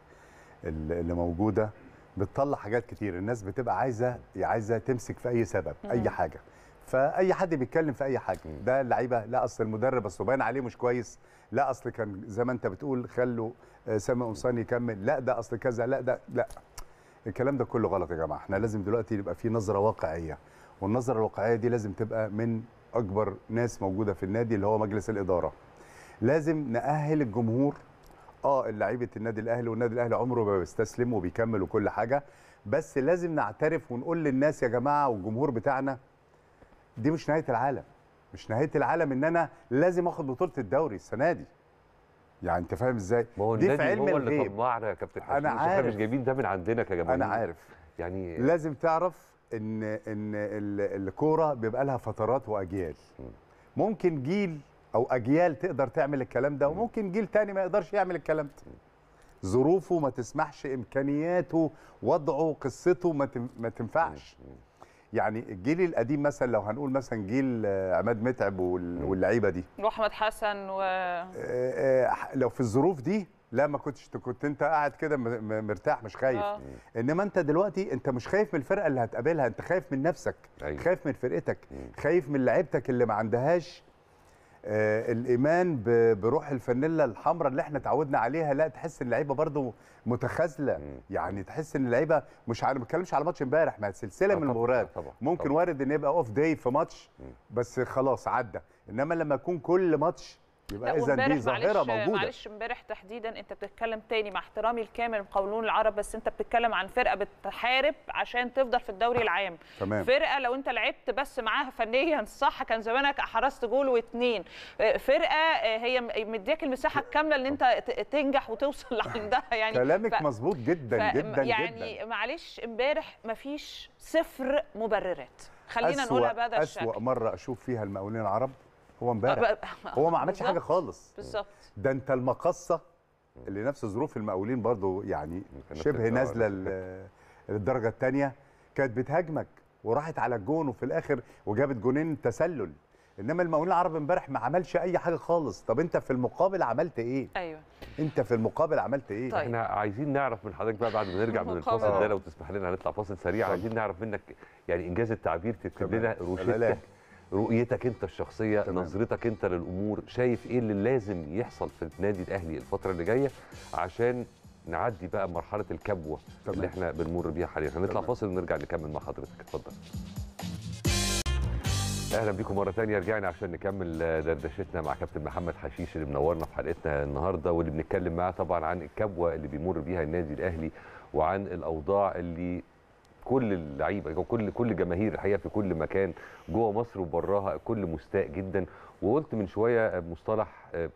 اللي موجوده بتطلع حاجات كتير الناس بتبقى عايزه عايزه تمسك في اي سبب اي حاجه فاي حد بيتكلم في اي حاجه ده اللعيبه لا اصل المدرب اصل باين عليه مش كويس لا اصل كان زي ما انت بتقول خلوا آه، سامي قمصان يكمل لا ده اصل كذا لا ده لا الكلام ده كله غلط يا جماعه احنا لازم دلوقتي يبقى في نظره واقعيه والنظره الواقعيه دي لازم تبقى من اكبر ناس موجوده في النادي اللي هو مجلس الاداره لازم نأهل الجمهور اه لعيبه النادي الاهلي والنادي الاهلي عمره ما بيستسلم وبيكمل وكل حاجه بس لازم نعترف ونقول للناس يا جماعه والجمهور بتاعنا دي مش نهايه العالم مش نهايه العالم ان انا لازم اخد بطوله الدوري السنه دي يعني انت فاهم ازاي ما هو دي في النادي علم هو اللي الغيب طمعنا يا كابتن حشيش أنا احنا عارف. مش جايبين ده من عندنا كجماهير انا عارف يعني لازم تعرف ان ان ال- الكوره بيبقى لها فترات واجيال ممكن جيل او اجيال تقدر تعمل الكلام ده وممكن جيل تاني ما يقدرش يعمل الكلام ده ظروفه ما تسمحش امكانياته وضعه قصته ما تم- ما تنفعش يعني الجيل القديم مثلا لو هنقول مثلا جيل آه، عماد متعب وال- واللعيبه دي واحمد حسن و آه، آه، لو في الظروف دي لا ما كنتش كنت انت قاعد كده م- م- مرتاح مش خايف آه. انما انت دلوقتي انت مش خايف من الفرقه اللي هتقابلها انت خايف من نفسك أيوة. خايف من فرقتك خايف من لعيبتك اللي ما عندهاش آه الايمان ب- بروح الفانيلا الحمراء اللي احنا اتعودنا عليها لا تحس ان اللعيبه برضو متخاذله يعني تحس ان اللعيبه مش عارف ما بتكلمش على ماتش امبارح ما سلسله آه من طبعاً، المباريات آه طبعاً، ممكن طبعاً. وارد ان يبقى اوف داي في ماتش بس خلاص عدى انما لما يكون كل ماتش يبقى لا اذا دي وامبارح ظاهره معلش موجوده معلش امبارح تحديدا انت بتتكلم تاني مع احترامي الكامل لقولون العرب بس انت بتتكلم عن فرقه بتحارب عشان تفضل في الدوري العام تمام. فرقه لو انت لعبت بس معاها فنيا صح كان زمانك حرزت جول واثنين فرقه هي مدياك المساحه الكامله ان انت ت- تنجح وتوصل لعندها يعني كلامك ف- مظبوط جدا ف- جدا يعني جدا معلش امبارح مفيش صفر مبررات خلينا أسوأ- نقولها بهذا الشكل أسوأ مرة أشوف فيها المقاولين العرب هو امبارح هو ما عملش حاجة بالظبط. خالص بالظبط ده أنت المقصة اللي نفس ظروف المقاولين برضو يعني نفس شبه الدرجة. نازلة ل- للدرجة الثانية كانت بتهاجمك وراحت على الجون وفي الآخر وجابت جونين تسلل إنما المقاولين العرب امبارح ما عملش أي حاجة خالص طب أنت في المقابل عملت إيه؟ ايوه أنت في المقابل عملت إيه؟ طيب. احنا عايزين نعرف من حضرتك بقى بعد ما نرجع من مقابل. الفاصل ده لو تسمح لنا هنطلع فاصل سريع عايزين نعرف منك يعني انجاز التعبير تكتب تمام. لنا لا، روشتك لا. رؤيتك انت الشخصيه تمام. نظرتك انت للامور شايف ايه اللي لازم يحصل في النادي الاهلي الفتره اللي جايه عشان نعدي بقى مرحله الكبوه تمام. اللي احنا بنمر بيها حاليا هنطلع تمام. فاصل ونرجع نكمل مع حضرتك اتفضل اهلا بيكم مره ثانيه رجعنا عشان نكمل آه، دردشتنا مع كابتن محمد حشيش اللي منورنا في حلقتنا النهارده واللي بنتكلم معاه طبعا عن الكبوه اللي بيمر بيها النادي الاهلي وعن الاوضاع اللي كل اللعيبه وكل كل جماهير الحقيقه في كل مكان جوه مصر وبراها الكل مستاء جدا وقلت من شويه مصطلح آه،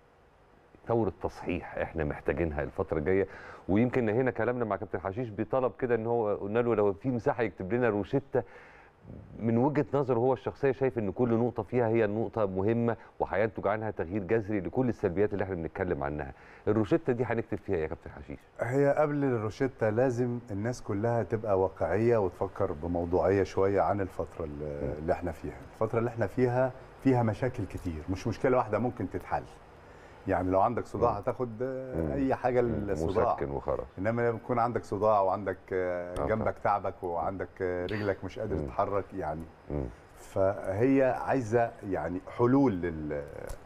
ثوره تصحيح احنا محتاجينها الفتره الجايه ويمكن هنا كلامنا مع كابتن حشيش بطلب كده ان هو قلنا له لو في مساحه يكتب لنا روشته من وجهه نظره هو الشخصيه شايف ان كل نقطه فيها هي نقطه مهمه وهينتج عنها تغيير جذري لكل السلبيات اللي احنا بنتكلم عنها الروشته دي هنكتب فيها إيه يا كابتن حشيش هي قبل الروشتة لازم الناس كلها تبقى واقعية وتفكر بموضوعية شوية عن الفترة اللي اللي احنا فيها الفترة اللي احنا فيها فيها مشاكل كتير مش مشكلة واحدة ممكن تتحل يعني لو عندك صداع هتاخد آه، مم. اي حاجة للصداع مسكن وخرف انما لما يكون عندك صداع وعندك آه، آه جنبك تعبك وعندك آه، رجلك مش قادر مم. تتحرك يعني مم. فهي عايزه يعني حلول لل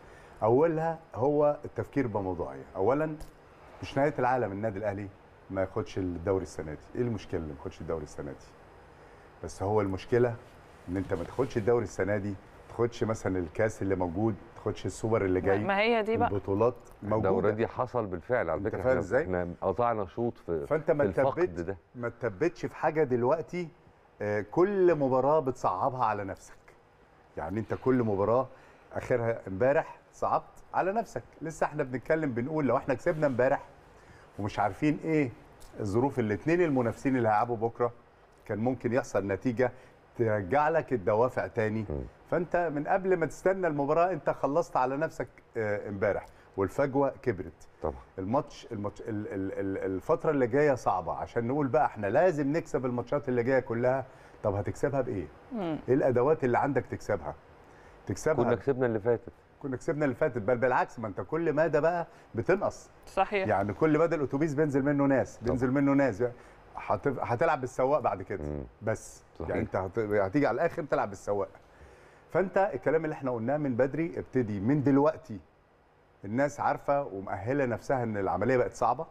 اولها هو التفكير بموضوعيه اولا مش نهايه العالم النادي الاهلي ما ياخدش الدوري السنه دي ايه المشكله اللي ما ياخدش الدوري السنه دي بس هو المشكله ان انت ما تاخدش الدوري السنه دي ما تاخدش مثلا الكاس اللي موجود ما تاخدش السوبر اللي جاي ما هي دي بقى البطولات ده موجوده اوريدي حصل بالفعل على أنت فكره فاهم احنا إزاي؟ احنا قطعنا شوط في فانت ما في الفقد تثبتش ده ما تثبتش في حاجه دلوقتي آه، كل مباراه بتصعبها على نفسك يعني انت كل مباراه اخرها امبارح صعبت على نفسك لسه احنا بنتكلم بنقول لو احنا كسبنا امبارح ومش عارفين ايه ظروف الاثنين المنافسين اللي هيلعبوا بكره كان ممكن يحصل نتيجه ترجع لك الدوافع تاني فانت من قبل ما تستنى المباراه انت خلصت على نفسك آه، امبارح والفجوه كبرت طبعا الماتش الماتش ال- ال- ال- الفترة اللي جاية صعبة عشان نقول بقى احنا لازم نكسب الماتشات اللي جاية كلها طب هتكسبها بإيه؟ ايه الأدوات اللي عندك تكسبها؟ تكسبها كنا كسبنا اللي فاتت كنا كسبنا اللي فاتت بل بالعكس ما انت كل مدى بقى بتنقص صحيح يعني كل مدى الاتوبيس بينزل منه ناس بينزل منه ناس هت- هتلعب بالسواق بعد كده مم. بس صحيح. يعني انت هت- هتيجي على الاخر تلعب بالسواق فانت الكلام اللي احنا قلناه من بدري ابتدي من دلوقتي الناس عارفه ومؤهله نفسها ان العمليه بقت صعبه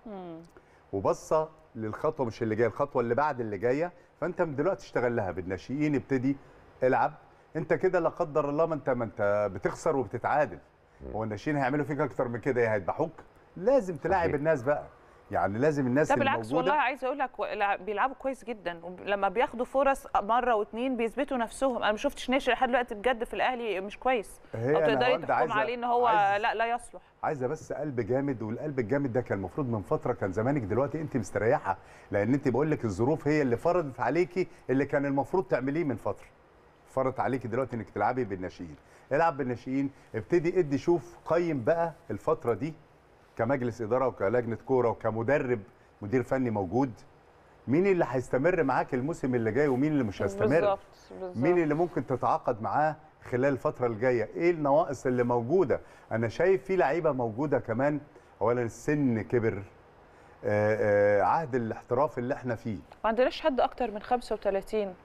وبصه للخطوه مش اللي جايه الخطوه اللي بعد اللي جايه فانت من دلوقتي اشتغل لها بالناشئين ابتدي العب انت كده لا قدر الله ما انت ما انت بتخسر وبتتعادل هو الناشئين هيعملوا فيك اكتر من كده ايه هيذبحوك لازم تلاعب صحيح. الناس بقى يعني لازم الناس ده اللي بالعكس موجوده والله عايزه اقول لك ولع- بيلعبوا كويس جدا لما بياخدوا فرص مره واثنين بيثبتوا نفسهم انا ما شفتش ناشئ لحد دلوقتي بجد في الاهلي مش كويس هي او أنا تقدري هولندا تحكم عايزة- عليه ان هو عايز- لا لا يصلح عايزه بس قلب جامد والقلب الجامد ده كان المفروض من فتره كان زمانك دلوقتي انت مستريحه لان انت بقول لك الظروف هي اللي فرضت عليكي اللي كان المفروض تعمليه من فتره فرضت عليكي دلوقتي انك تلعبي بالناشئين العب بالناشئين ابتدي ادي شوف قيم بقى الفتره دي كمجلس اداره وكلجنه كوره وكمدرب مدير فني موجود مين اللي هيستمر معاك الموسم اللي جاي ومين اللي مش هيستمر بالظبط بالظبط مين اللي ممكن تتعاقد معاه خلال الفترة الجاية؟ ايه النواقص اللي موجودة؟ أنا شايف في لعيبة موجودة كمان أولا السن كبر آه، آه، عهد الاحتراف اللي احنا فيه ما عندناش حد اكتر من 35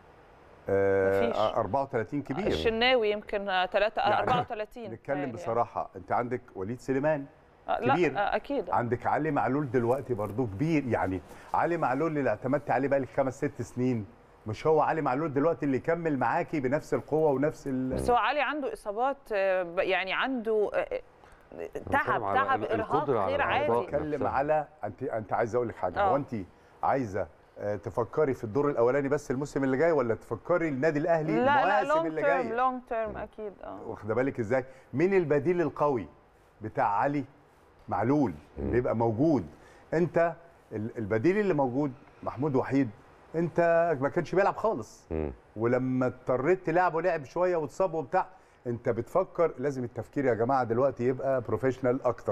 آه، مفيش. 34 كبير الشناوي يمكن 3 يعني 34 نتكلم متهيألي. بصراحة أنت عندك وليد سليمان آه، لا كبير. آه، اكيد عندك علي معلول دلوقتي برضو كبير يعني علي معلول اللي اعتمدت عليه بقالك خمس ست سنين مش هو علي معلول دلوقتي اللي يكمل معاكي بنفس القوة ونفس ال... بس هو علي عنده اصابات آه، ب- يعني عنده آه، تعب بتكلم على تعب ال- ارهاق القدرة على غير الأعضاء. عادي بتكلم نفسها. على انت انت عايز اقول لك حاجه آه. هو انت عايزه آه، تفكري في الدور الاولاني بس الموسم اللي جاي ولا تفكري النادي الاهلي لا لا المواسم لونج اللي تيرم جايه لونج تيرم اكيد اه واخده بالك ازاي مين البديل القوي بتاع علي معلول اللي يبقى موجود انت ال- البديل اللي موجود محمود وحيد انت ما كانش بيلعب خالص مم. ولما اضطريت تلعبه لعب شويه واتصاب وبتاع انت بتفكر لازم التفكير يا جماعه دلوقتي يبقى بروفيشنال اكتر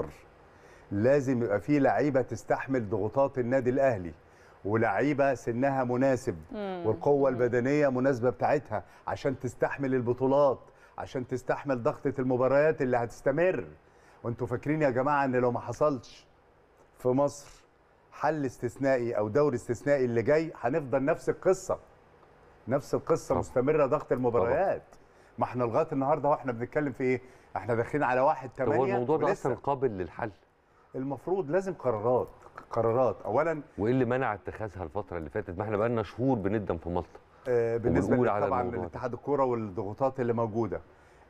لازم يبقى في لعيبه تستحمل ضغوطات النادي الاهلي ولعيبه سنها مناسب والقوه البدنيه مناسبه بتاعتها عشان تستحمل البطولات عشان تستحمل ضغطه المباريات اللي هتستمر وانتوا فاكرين يا جماعه ان لو ما حصلش في مصر حل استثنائي او دوري استثنائي اللي جاي هنفضل نفس القصه نفس القصه طبعا. مستمره ضغط المباريات ما احنا لغايه النهارده واحنا بنتكلم في ايه احنا داخلين على واحد طب هو 8 الموضوع ده ولسه اصلا قابل للحل المفروض لازم قرارات قرارات اولا وايه اللي منع اتخاذها الفتره اللي فاتت ما احنا بقالنا شهور بندم في مالطا آه، بالنسبه وبنقول على طبعا الموضوع ده. لاتحاد الكوره والضغوطات اللي موجوده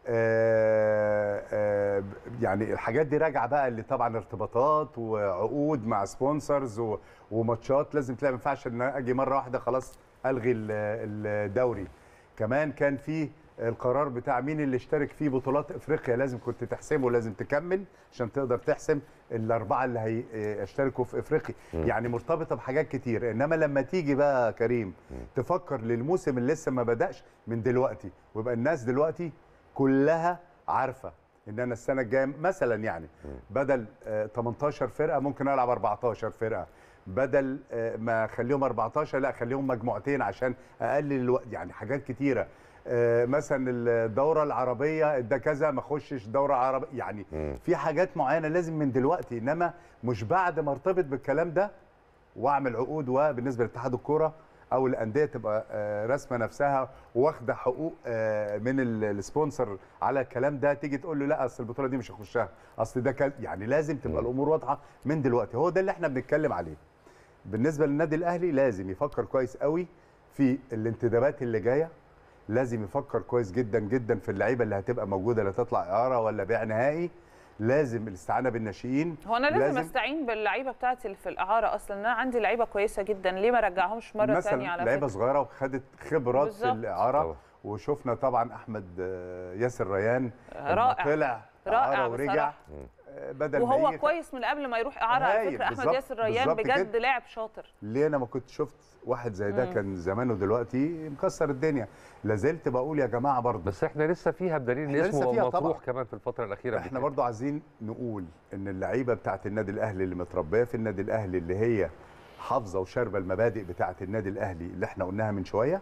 آه، آه، يعني الحاجات دي راجعه بقى اللي طبعا ارتباطات وعقود مع سبونسرز و- وماتشات لازم تلاقي ما ينفعش ان اجي مره واحده خلاص الغي ال- الدوري كمان كان في القرار بتاع مين اللي اشترك فيه بطولات افريقيا لازم كنت تحسبه لازم تكمل عشان تقدر تحسم الاربعه اللي هيشتركوا في افريقيا يعني مرتبطه بحاجات كتير انما لما تيجي بقى يا كريم تفكر للموسم اللي لسه ما بداش من دلوقتي ويبقى الناس دلوقتي كلها عارفه ان انا السنه الجايه مثلا يعني بدل آه، 18 فرقه ممكن العب 14 فرقه بدل آه، ما اخليهم 14 لا اخليهم مجموعتين عشان اقلل الوقت يعني حاجات كتيره آه، مثلا الدوره العربيه ده كذا ما اخشش دوره عربيه يعني في حاجات معينه لازم من دلوقتي انما مش بعد ما ارتبط بالكلام ده واعمل عقود وبالنسبه لاتحاد الكوره او الانديه تبقى آه، راسمه نفسها واخده حقوق آه، من ال- السبونسر على الكلام ده تيجي تقول له لا اصل البطوله دي مش هخشها اصل ده كان يعني لازم تبقى الامور واضحه من دلوقتي هو ده اللي احنا بنتكلم عليه بالنسبه للنادي الاهلي لازم يفكر كويس قوي في الانتدابات اللي جايه لازم يفكر كويس جدا جدا في اللعيبه اللي هتبقى موجوده اللي تطلع اعاره ولا بيع نهائي لازم الاستعانه بالناشئين هو انا لازم, لازم- استعين باللعيبه بتاعتي اللي في الاعاره اصلا انا عندي لعيبه كويسه جدا ليه ما رجعهمش مره مثلا ثانيه على لعيبه فكره صغيره وخدت خبرات في بالظبط. الاعاره طبعا. وشفنا طبعا احمد آه، ياسر ريان لما رائع. طلع رائع اعاره ورجع بصراحة. آه، بدل ما وهو يجي كويس من قبل ما يروح اعاره على هايل، فكره احمد بالظبط، ياسر ريان بالظبط بجد كده. لاعب شاطر ليه انا ما كنت شفت واحد زي ده كان زمانه دلوقتي مكسر الدنيا لازلت بقول يا جماعه برضه بس احنا لسه فيها بدليل ان إحنا لسه اسمه فيها مطروح طبعا. كمان في الفتره الاخيره احنا بكده. برضو عايزين نقول ان اللعيبه بتاعت النادي الاهلي اللي متربيه في النادي الاهلي اللي هي حافظه وشاربه المبادئ بتاعت النادي الاهلي اللي احنا قلناها من شويه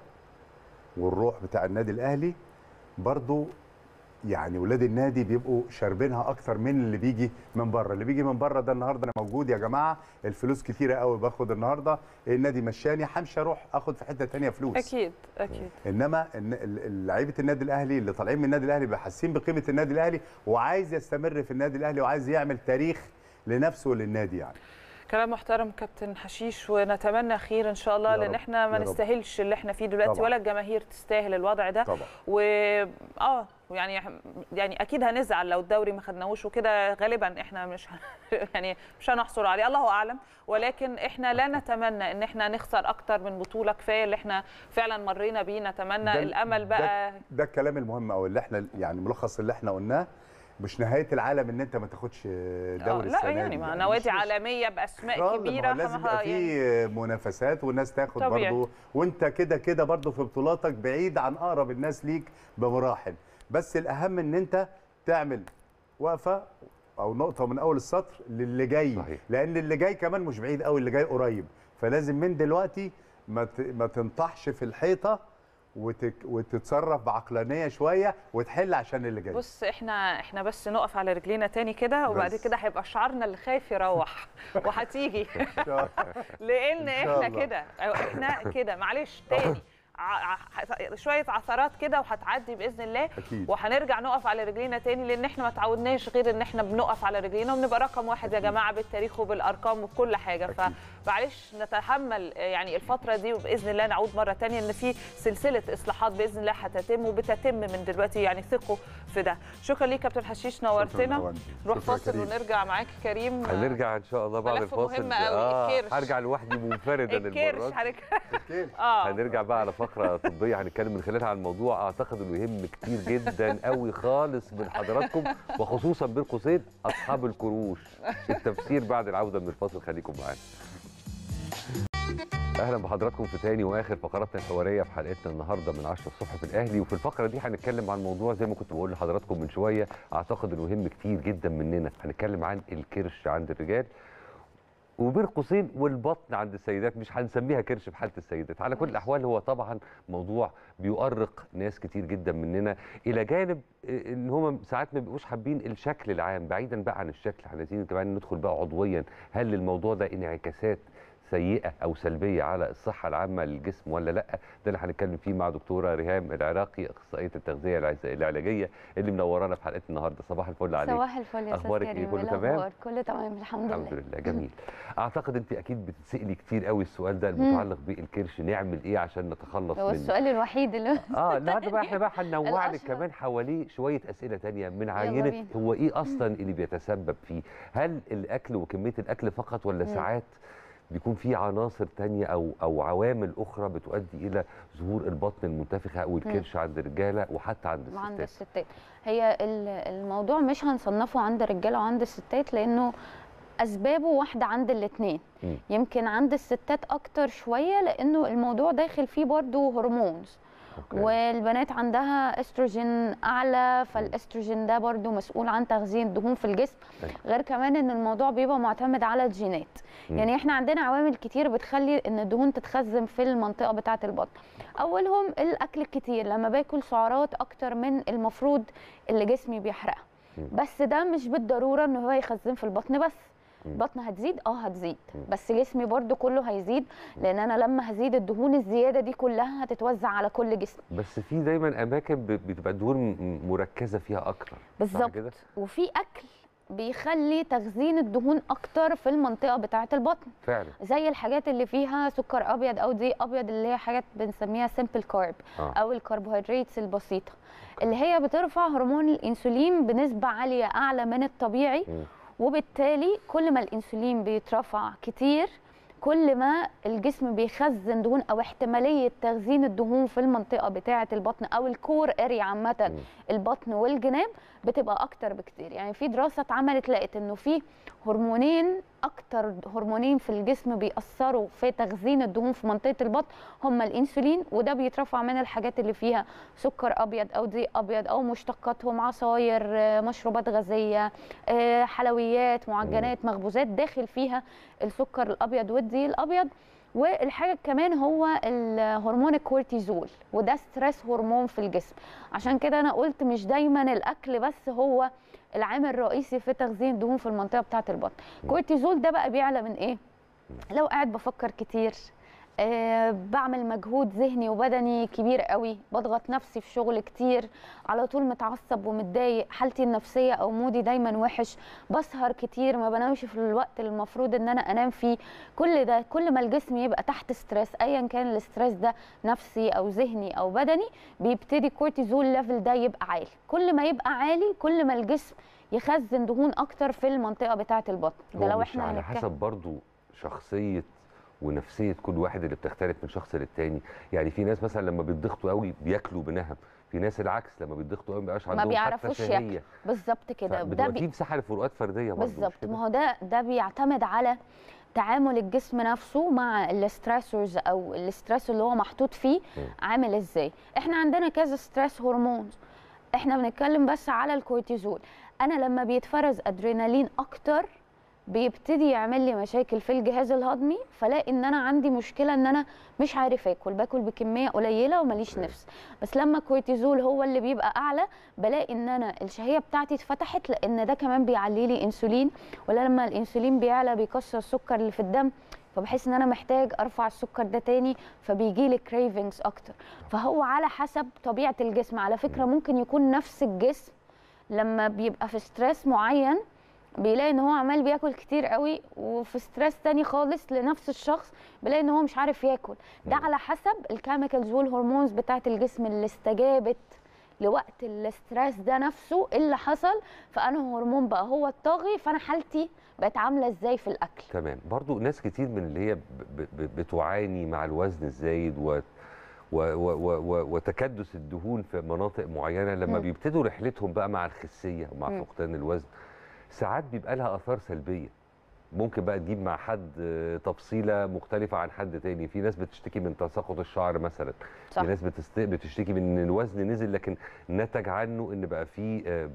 والروح بتاع النادي الاهلي برضو يعني ولاد النادي بيبقوا شاربينها اكتر من اللي بيجي من بره اللي بيجي من بره ده النهارده انا موجود يا جماعه الفلوس كتيره قوي باخد النهارده النادي مشاني همشي اروح اخد في حته تانية فلوس اكيد اكيد انما إن- ال- ال- لعيبه النادي الاهلي اللي طالعين من النادي الاهلي بيبقى حاسين بقيمه النادي الاهلي وعايز يستمر في النادي الاهلي وعايز يعمل تاريخ لنفسه وللنادي يعني كلام محترم كابتن حشيش ونتمنى خير ان شاء الله يا لان رب، احنا ما يا رب. نستاهلش اللي احنا فيه دلوقتي طبعا. ولا الجماهير تستاهل الوضع ده طبعا و اه يعني يعني اكيد هنزعل لو الدوري ما خدناهوش وكده غالبا احنا مش هن- يعني مش هنحصل عليه الله اعلم ولكن احنا لا نتمنى ان احنا نخسر اكتر من بطوله كفايه اللي احنا فعلا مرينا بيه نتمنى ده- الامل بقى ده, ده الكلام المهم قوي اللي احنا يعني ملخص اللي احنا قلناه مش نهايه العالم ان انت ما تاخدش آه، دوري لا السنه يعني دي ما يعني نوادي مش- مش- عالميه باسماء خالص، ما هو كبيره لازم فما- يبقى يعني في منافسات والناس تاخد طبيعي. برضه وانت كده كده برضه في بطولاتك بعيد عن اقرب الناس ليك بمراحل بس الاهم ان انت تعمل وقفه او نقطه من اول السطر للي جاي صحيح. لان اللي جاي كمان مش بعيد قوي اللي جاي قريب فلازم من دلوقتي ما ت- ما تنطحش في الحيطه وتك وتتصرف بعقلانيه شويه وتحل عشان اللي جاي بص احنا احنا بس نقف على رجلينا تاني كده وبعد بس. كده هيبقى شعارنا اللي خايف يروح وهتيجي إن شاء لان إن شاء احنا الله. كده أو احنا كده معلش تاني ع- ع- شويه عثرات كده وهتعدي باذن الله أكيد. وهنرجع نقف على رجلينا تاني لان احنا ما تعودناش غير ان احنا بنقف على رجلينا وبنبقى رقم واحد يا جماعه بالتاريخ وبالارقام وبكل حاجه أكيد. فمعلش نتحمل يعني الفتره دي وباذن الله نعود مره تانية ان في سلسله اصلاحات باذن الله هتتم وبتتم من دلوقتي يعني ثقوا في ده شكرا ليك كابتن حشيش نورتنا نورتنا. نروح شكرا فاصل كريم. ونرجع معاك كريم هنرجع ان شاء الله بعد ملف الفاصل مهم قوي، الكرش. هرجع لوحدي منفردا الكرش المره دي. حضرتك اه هنرجع بقى على فقره طبيه هنتكلم من خلالها عن موضوع اعتقد انه يهم كتير جدا قوي خالص من حضراتكم وخصوصا بين قوسين اصحاب الكروش التفسير بعد العوده من الفاصل خليكم معانا اهلا بحضراتكم في تاني واخر فقراتنا الحواريه في حلقتنا النهارده من 10 الصبح في الاهلي وفي الفقره دي هنتكلم عن موضوع زي ما كنت بقول لحضراتكم من شويه اعتقد انه يهم كتير جدا مننا هنتكلم عن الكرش عند الرجال وبين قوسين والبطن عند السيدات مش هنسميها كرش في حاله السيدات على كل الاحوال هو طبعا موضوع بيؤرق ناس كتير جدا مننا الى جانب آه، ان هم ساعات ما بيبقوش حابين الشكل العام بعيدا بقى عن الشكل احنا عايزين كمان ندخل بقى عضويا هل الموضوع ده انعكاسات سيئه او سلبيه على الصحه العامه للجسم ولا لا ده اللي هنتكلم فيه مع دكتوره ريهام العراقي اخصائيه التغذيه العز- العلاجيه اللي منورانا في حلقتنا النهارده صباح الفل عليك صباح الفل يا استاذ أخبارك إيه؟ كريم كله إيه تمام؟ الأخبار؟ كله تمام الحمد, الحمد لله لله جميل اعتقد انت اكيد بتتسالي كتير قوي السؤال ده المتعلق بالكرش نعمل ايه عشان نتخلص هو منه السؤال الوحيد اللي اه النهارده بقى احنا بقى هننوع لك الأشهر. كمان حواليه شويه اسئله تانية من يلا عينه بينا. هو ايه اصلا اللي بيتسبب فيه هل الاكل وكميه الاكل فقط ولا ساعات بيكون في عناصر تانية او او عوامل اخرى بتؤدي الى ظهور البطن المنتفخه او الكرش عند الرجاله وحتى عند عند الستات الستات هي ال- الموضوع مش هنصنفه عند الرجاله وعند الستات لانه اسبابه واحده عند الاثنين مم. يمكن عند الستات اكتر شويه لانه الموضوع داخل فيه برضو هرمونز أوكي. والبنات عندها استروجين اعلى فالاستروجين ده برضو مسؤول عن تخزين الدهون في الجسم أيوة. غير كمان ان الموضوع بيبقى معتمد على الجينات مم. يعني احنا عندنا عوامل كتير بتخلي ان الدهون تتخزن في المنطقه بتاعه البطن اولهم الاكل الكتير لما باكل سعرات اكتر من المفروض اللي جسمي بيحرقها مم. بس ده مش بالضروره ان هو يخزن في البطن بس مم. البطن هتزيد اه هتزيد مم. بس جسمي برضو كله هيزيد لان انا لما هزيد الدهون الزياده دي كلها هتتوزع على كل جسم بس في دايما اماكن ب- بتبقى الدهون م- مركزه فيها اكتر صح بالظبط كده؟ وفي اكل بيخلي تخزين الدهون اكتر في المنطقه بتاعه البطن فعلا زي الحاجات اللي فيها سكر ابيض او دقيق ابيض اللي هي حاجات بنسميها سمبل كارب آه. او الكربوهيدرات البسيطه اللي هي بترفع هرمون الانسولين بنسبه عاليه اعلى من الطبيعي مم. وبالتالي كل ما الانسولين بيترفع كتير كل ما الجسم بيخزن دهون او احتماليه تخزين الدهون في المنطقه بتاعه البطن او الكور اريا عامه البطن والجناب بتبقى اكتر بكتير يعني في دراسه اتعملت لقت انه في هرمونين اكتر هرمونين في الجسم بيأثروا في تخزين الدهون في منطقه البطن هما الانسولين وده بيترفع من الحاجات اللي فيها سكر ابيض او دقيق ابيض او مشتقاتهم عصاير آه، مشروبات غازيه آه، حلويات معجنات مخبوزات داخل فيها السكر الابيض والدقيق الابيض والحاجه كمان هو الهرمون الكورتيزول وده ستريس هرمون في الجسم عشان كده انا قلت مش دايما الاكل بس هو العامل الرئيسي في تخزين الدهون في المنطقه بتاعه البطن الكورتيزول ده بقى بيعلى من ايه لو قاعد بفكر كتير آه، بعمل مجهود ذهني وبدني كبير قوي بضغط نفسي في شغل كتير على طول متعصب ومتضايق حالتي النفسيه او مودي دايما وحش بسهر كتير ما بنامش في الوقت اللي المفروض ان انا انام فيه كل ده كل ما الجسم يبقى تحت ستريس ايا كان الاستريس ده نفسي او ذهني او بدني بيبتدي الكورتيزول ليفل ده يبقى عالي كل ما يبقى عالي كل ما الجسم يخزن دهون اكتر في المنطقه بتاعه البطن ده هو لو مش احنا على هنتكلم حسب برضو شخصيه ونفسيه كل واحد اللي بتختلف من شخص للتاني يعني في ناس مثلا لما بيتضغطوا قوي بياكلوا بنهم في ناس العكس لما بيتضغطوا قوي ما بيبقاش ما عندهم بيعرفوش حتى شهيه ياكلوا بالظبط كده ده بتبقى بي... في مساحه لفروقات فرديه برضو مش بالظبط كده؟ ما هو ده ده بيعتمد على تعامل الجسم نفسه مع الاسترسورز او الاسترس اللي هو محطوط فيه عامل ازاي احنا عندنا كذا ستريس هرمونز احنا بنتكلم بس على الكورتيزول انا لما بيتفرز ادرينالين اكتر بيبتدي يعمل لي مشاكل في الجهاز الهضمي فلاقي ان انا عندي مشكله ان انا مش عارف اكل باكل بكميه قليله ومليش نفس بس لما الكورتيزول هو اللي بيبقى اعلى بلاقي ان انا الشهيه بتاعتي اتفتحت لان ده كمان بيعلي لي انسولين ولا لما الانسولين بيعلى بيكسر السكر اللي في الدم فبحس ان انا محتاج ارفع السكر ده تاني فبيجي لي كريفنجز اكتر فهو على حسب طبيعه الجسم على فكره ممكن يكون نفس الجسم لما بيبقى في ستريس معين بيلاقي ان هو عمال بياكل كتير قوي وفي ستريس تاني خالص لنفس الشخص بيلاقي ان هو مش عارف ياكل ده على حسب الكيميكالز والهرمونز بتاعه الجسم اللي استجابت لوقت الاستريس ده نفسه إيه اللي حصل فانا هرمون بقى هو الطاغي فانا حالتي بقت عامله ازاي في الاكل تمام برضو ناس كتير من اللي هي ب- ب- بتعاني مع الوزن الزايد و و و و و وتكدس الدهون في مناطق معينه لما مم. بيبتدوا رحلتهم بقى مع الخسيه ومع مم. فقدان الوزن ساعات بيبقى لها اثار سلبيه ممكن بقى تجيب مع حد آه، تفصيله مختلفه عن حد تاني في ناس بتشتكي من تساقط الشعر مثلا صح. في ناس بتست... بتشتكي من ان الوزن نزل لكن نتج عنه ان بقى في آه،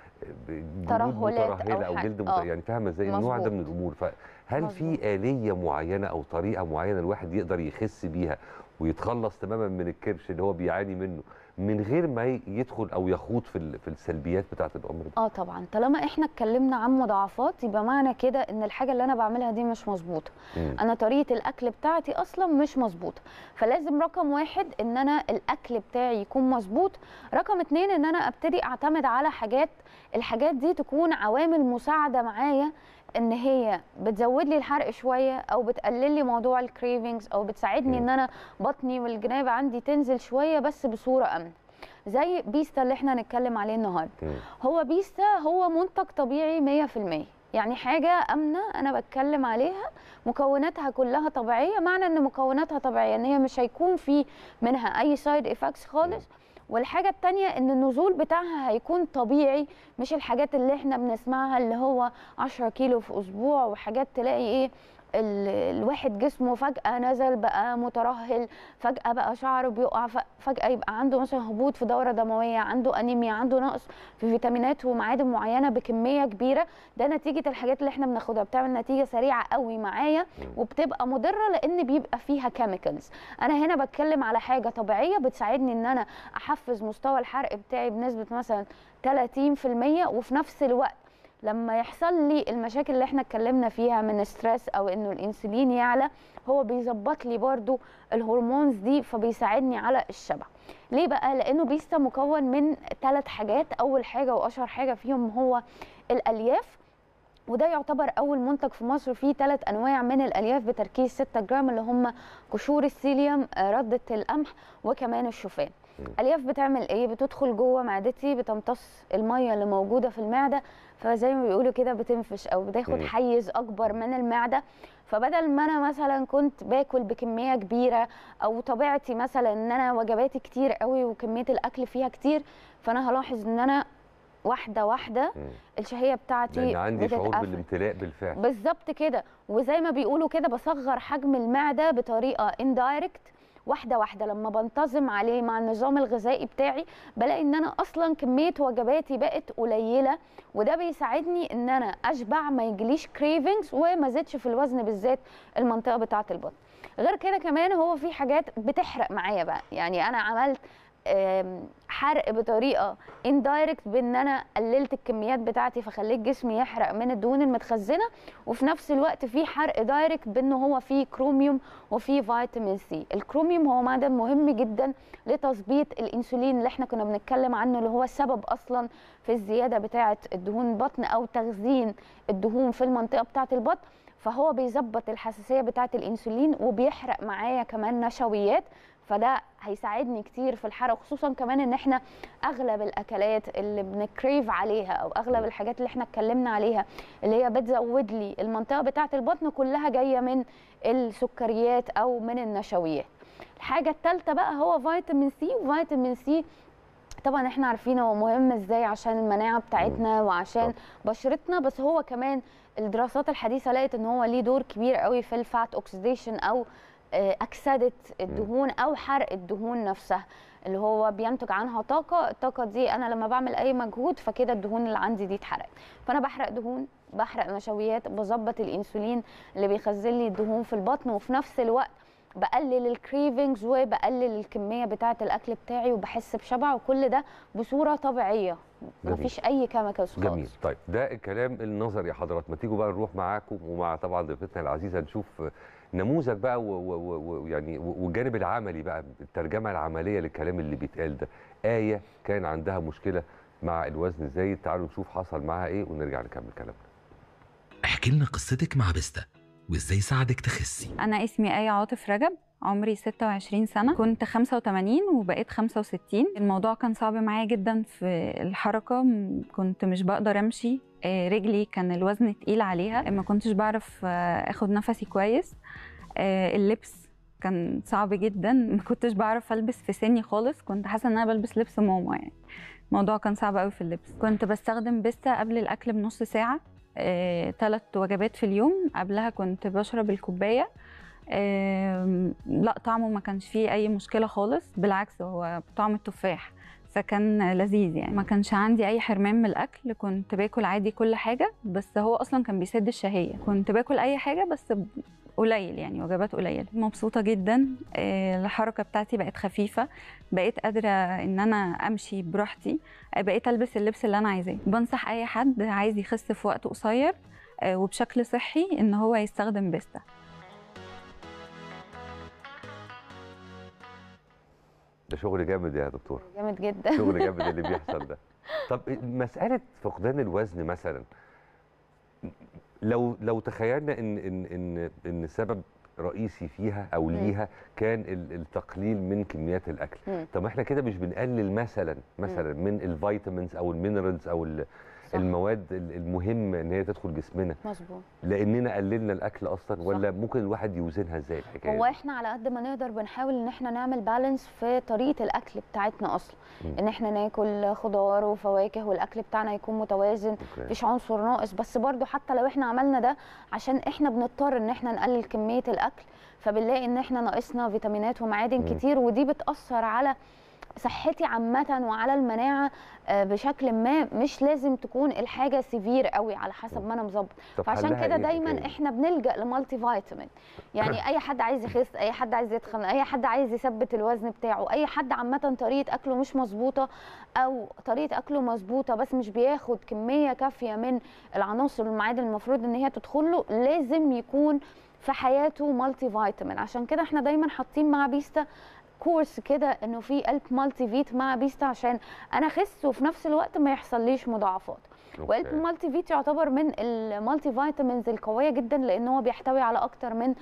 جلود ترهلات أو مترهله او حاجة. جلد مت... آه. يعني فاهمه ازاي النوع ده مظبوط. من الامور فهل في مظبوط. اليه معينه او طريقه معينه الواحد يقدر يخس بيها ويتخلص تماما من الكرش اللي هو بيعاني منه من غير ما ي- يدخل او يخوض في ال- في السلبيات بتاعه الامر ده اه طبعا طالما احنا اتكلمنا عن مضاعفات يبقى معنى كده ان الحاجه اللي انا بعملها دي مش مظبوطه مم. انا طريقه الاكل بتاعتي اصلا مش مظبوطه فلازم رقم واحد ان انا الاكل بتاعي يكون مظبوط رقم اتنين ان انا ابتدي اعتمد على حاجات الحاجات دي تكون عوامل مساعده معايا ان هي بتزود لي الحرق شويه او بتقلل لي موضوع الكريفنجز او بتساعدني مم. ان انا بطني والجناب عندي تنزل شويه بس بصوره امنه زي بيستا اللي احنا هنتكلم عليه النهارده مم. هو بيستا هو منتج طبيعي 100% يعني حاجة آمنة أنا بتكلم عليها مكوناتها كلها طبيعية معنى إن مكوناتها طبيعية إن هي مش هيكون في منها أي سايد إفكتس خالص والحاجة التانية إن النزول بتاعها هيكون طبيعي مش الحاجات اللي إحنا بنسمعها اللي هو 10 كيلو في أسبوع وحاجات تلاقي إيه ال- الواحد جسمه فجأة نزل بقى مترهل فجأة بقى شعره بيقع ف- فجأة يبقى عنده مثلا هبوط في دورة دموية عنده أنيميا عنده نقص في فيتامينات ومعادن معينة بكمية كبيرة ده نتيجة الحاجات اللي احنا بناخدها بتعمل نتيجة سريعة قوي معايا وبتبقى مضرة لأن بيبقى فيها كيميكالز أنا هنا بتكلم على حاجة طبيعية بتساعدني إن أنا أحفز مستوى الحرق بتاعي بنسبة مثلا 30% وفي نفس الوقت لما يحصل لي المشاكل اللي احنا اتكلمنا فيها من ستريس او انه الانسولين يعلى هو بيظبط لي برضو الهرمونز دي فبيساعدني على الشبع ليه بقى لانه بيستا مكون من ثلاث حاجات اول حاجه واشهر حاجه فيهم هو الالياف وده يعتبر اول منتج في مصر فيه ثلاث انواع من الالياف بتركيز 6 جرام اللي هم قشور السيليوم آه، رده القمح وكمان الشوفان الياف بتعمل ايه بتدخل جوه معدتي بتمتص الميه اللي موجوده في المعده فزي ما بيقولوا كده بتنفش او بتاخد مم. حيز اكبر من المعده فبدل ما انا مثلا كنت باكل بكميه كبيره او طبيعتي مثلا ان انا وجباتي كتير قوي وكميه الاكل فيها كتير فانا هلاحظ ان انا واحده واحده مم. الشهيه بتاعتي لان عندي شعور بتتقفل. بالامتلاء بالفعل بالظبط كده وزي ما بيقولوا كده بصغر حجم المعده بطريقه اندايركت واحده واحده لما بنتظم عليه مع النظام الغذائي بتاعي بلاقي ان انا اصلا كميه وجباتي بقت قليله وده بيساعدني ان انا اشبع ما يجيليش كريفنجز وما زدش في الوزن بالذات المنطقه بتاعه البطن غير كده كمان هو في حاجات بتحرق معايا بقى يعني انا عملت آم، حرق بطريقه اندايركت بان انا قللت الكميات بتاعتي فخليت جسمي يحرق من الدهون المتخزنه وفي نفس الوقت في حرق دايركت بان هو فيه كروميوم وفيه فيتامين سي الكروميوم هو معدن مهم جدا لتظبيط الانسولين اللي احنا كنا بنتكلم عنه اللي هو السبب اصلا في الزياده بتاعه الدهون البطن او تخزين الدهون في المنطقه بتاعه البطن فهو بيظبط الحساسيه بتاعه الانسولين وبيحرق معايا كمان نشويات فده هيساعدني كتير في الحرق خصوصا كمان ان احنا اغلب الاكلات اللي بنكريف عليها او اغلب الحاجات اللي احنا اتكلمنا عليها اللي هي بتزود لي المنطقه بتاعه البطن كلها جايه من السكريات او من النشويات الحاجه الثالثه بقى هو فيتامين سي وفيتامين سي طبعا احنا عارفين هو مهم ازاي عشان المناعه بتاعتنا وعشان بشرتنا بس هو كمان الدراسات الحديثه لقت ان هو ليه دور كبير قوي في الفات اوكسيديشن او آه، اكسده الدهون او حرق الدهون نفسها اللي هو بينتج عنها طاقه الطاقه دي انا لما بعمل اي مجهود فكده الدهون اللي عندي دي اتحرقت فانا بحرق دهون بحرق نشويات بظبط الانسولين اللي بيخزن لي الدهون في البطن وفي نفس الوقت بقلل الكريفنجز وبقلل الكميه بتاعه الاكل بتاعي وبحس بشبع وكل ده بصوره طبيعيه جميل. مفيش اي كيميكالز خالص جميل طيب ده الكلام النظري يا حضرات ما تيجوا بقى نروح معاكم ومع طبعا ضيفتنا العزيزه نشوف نموذج بقى ويعني والجانب العملي بقى الترجمه العمليه للكلام اللي بيتقال ده ايه كان عندها مشكله مع الوزن الزايد تعالوا نشوف حصل معاها ايه ونرجع نكمل كلامنا احكي لنا قصتك مع بيستا وازاي ساعدك تخسي أنا اسمي آية عاطف رجب عمري 26 سنة كنت 85 وبقيت 65 الموضوع كان صعب معايا جدا في الحركة م- كنت مش بقدر أمشي آه، رجلي كان الوزن تقيل عليها ما كنتش بعرف آه، أخد نفسي كويس آه، اللبس كان صعب جدا ما كنتش بعرف ألبس في سني خالص كنت حاسة إن أنا بلبس لبس ماما يعني الموضوع كان صعب قوي في اللبس كنت بستخدم بيستا قبل الأكل بنص ساعة ثلاث وجبات في اليوم قبلها كنت بشرب الكوبايه آم، لا طعمه ما كانش فيه اي مشكله خالص بالعكس هو طعم التفاح فكان لذيذ يعني ما كانش عندي اي حرمان من الاكل كنت باكل عادي كل حاجه بس هو اصلا كان بيسد الشهيه كنت باكل اي حاجه بس ب- قليل يعني وجبات قليله مبسوطه جدا آه، الحركه بتاعتي بقت خفيفه بقيت قادره ان انا امشي براحتي آه، بقيت البس اللبس اللي انا عايزاه بنصح اي حد عايز يخس في وقت قصير آه، وبشكل صحي ان هو يستخدم بيستا ده شغل جامد يا دكتور جامد جدا شغل جامد اللي بيحصل ده طب مساله فقدان الوزن مثلا لو لو تخيلنا ان ان ان ان سبب رئيسي فيها او مم. ليها كان ال- التقليل من كميات الاكل مم. طب ما احنا كده مش بنقلل مثلا مثلا من الفيتامينز او المينرالز او ال- صح. المواد ال- المهمه ان هي تدخل جسمنا مظبوط لاننا قللنا الاكل اصلا ولا ممكن الواحد يوزنها ازاي الحكايه هو دي؟ احنا على قد ما نقدر بنحاول ان احنا نعمل بالانس في طريقه الاكل بتاعتنا اصلا مم. ان احنا ناكل خضار وفواكه والاكل بتاعنا يكون متوازن أوكي. مفيش عنصر ناقص بس برضو حتى لو احنا عملنا ده عشان احنا بنضطر ان احنا نقلل كميه الاكل فبنلاقي ان احنا ناقصنا فيتامينات ومعادن مم. كتير ودي بتاثر على صحتي عامة وعلى المناعة آه، بشكل ما مش لازم تكون الحاجة سيفير قوي على حسب ما انا مظبط طب فعشان حلها كده إيه دايما الحكاية دي؟ احنا بنلجأ لمالتي فيتامين يعني اي حد عايز يخس اي حد عايز يتخن اي حد عايز يثبت الوزن بتاعه اي حد عامة طريقة اكله مش مظبوطة او طريقة اكله مظبوطة بس مش بياخد كمية كافية من العناصر والمعادن المفروض ان هي تدخل له لازم يكون في حياته مالتي فيتامين عشان كده احنا دايما حاطين مع بيستا كورس كده انه في قلب مالتي فيت مع بيستا عشان انا اخس وفي نفس الوقت ما يحصليش مضاعفات وقلب أوكي. المالتي فيت يعتبر من المالتي فيتامينز القويه جدا لان هو بيحتوي على اكتر من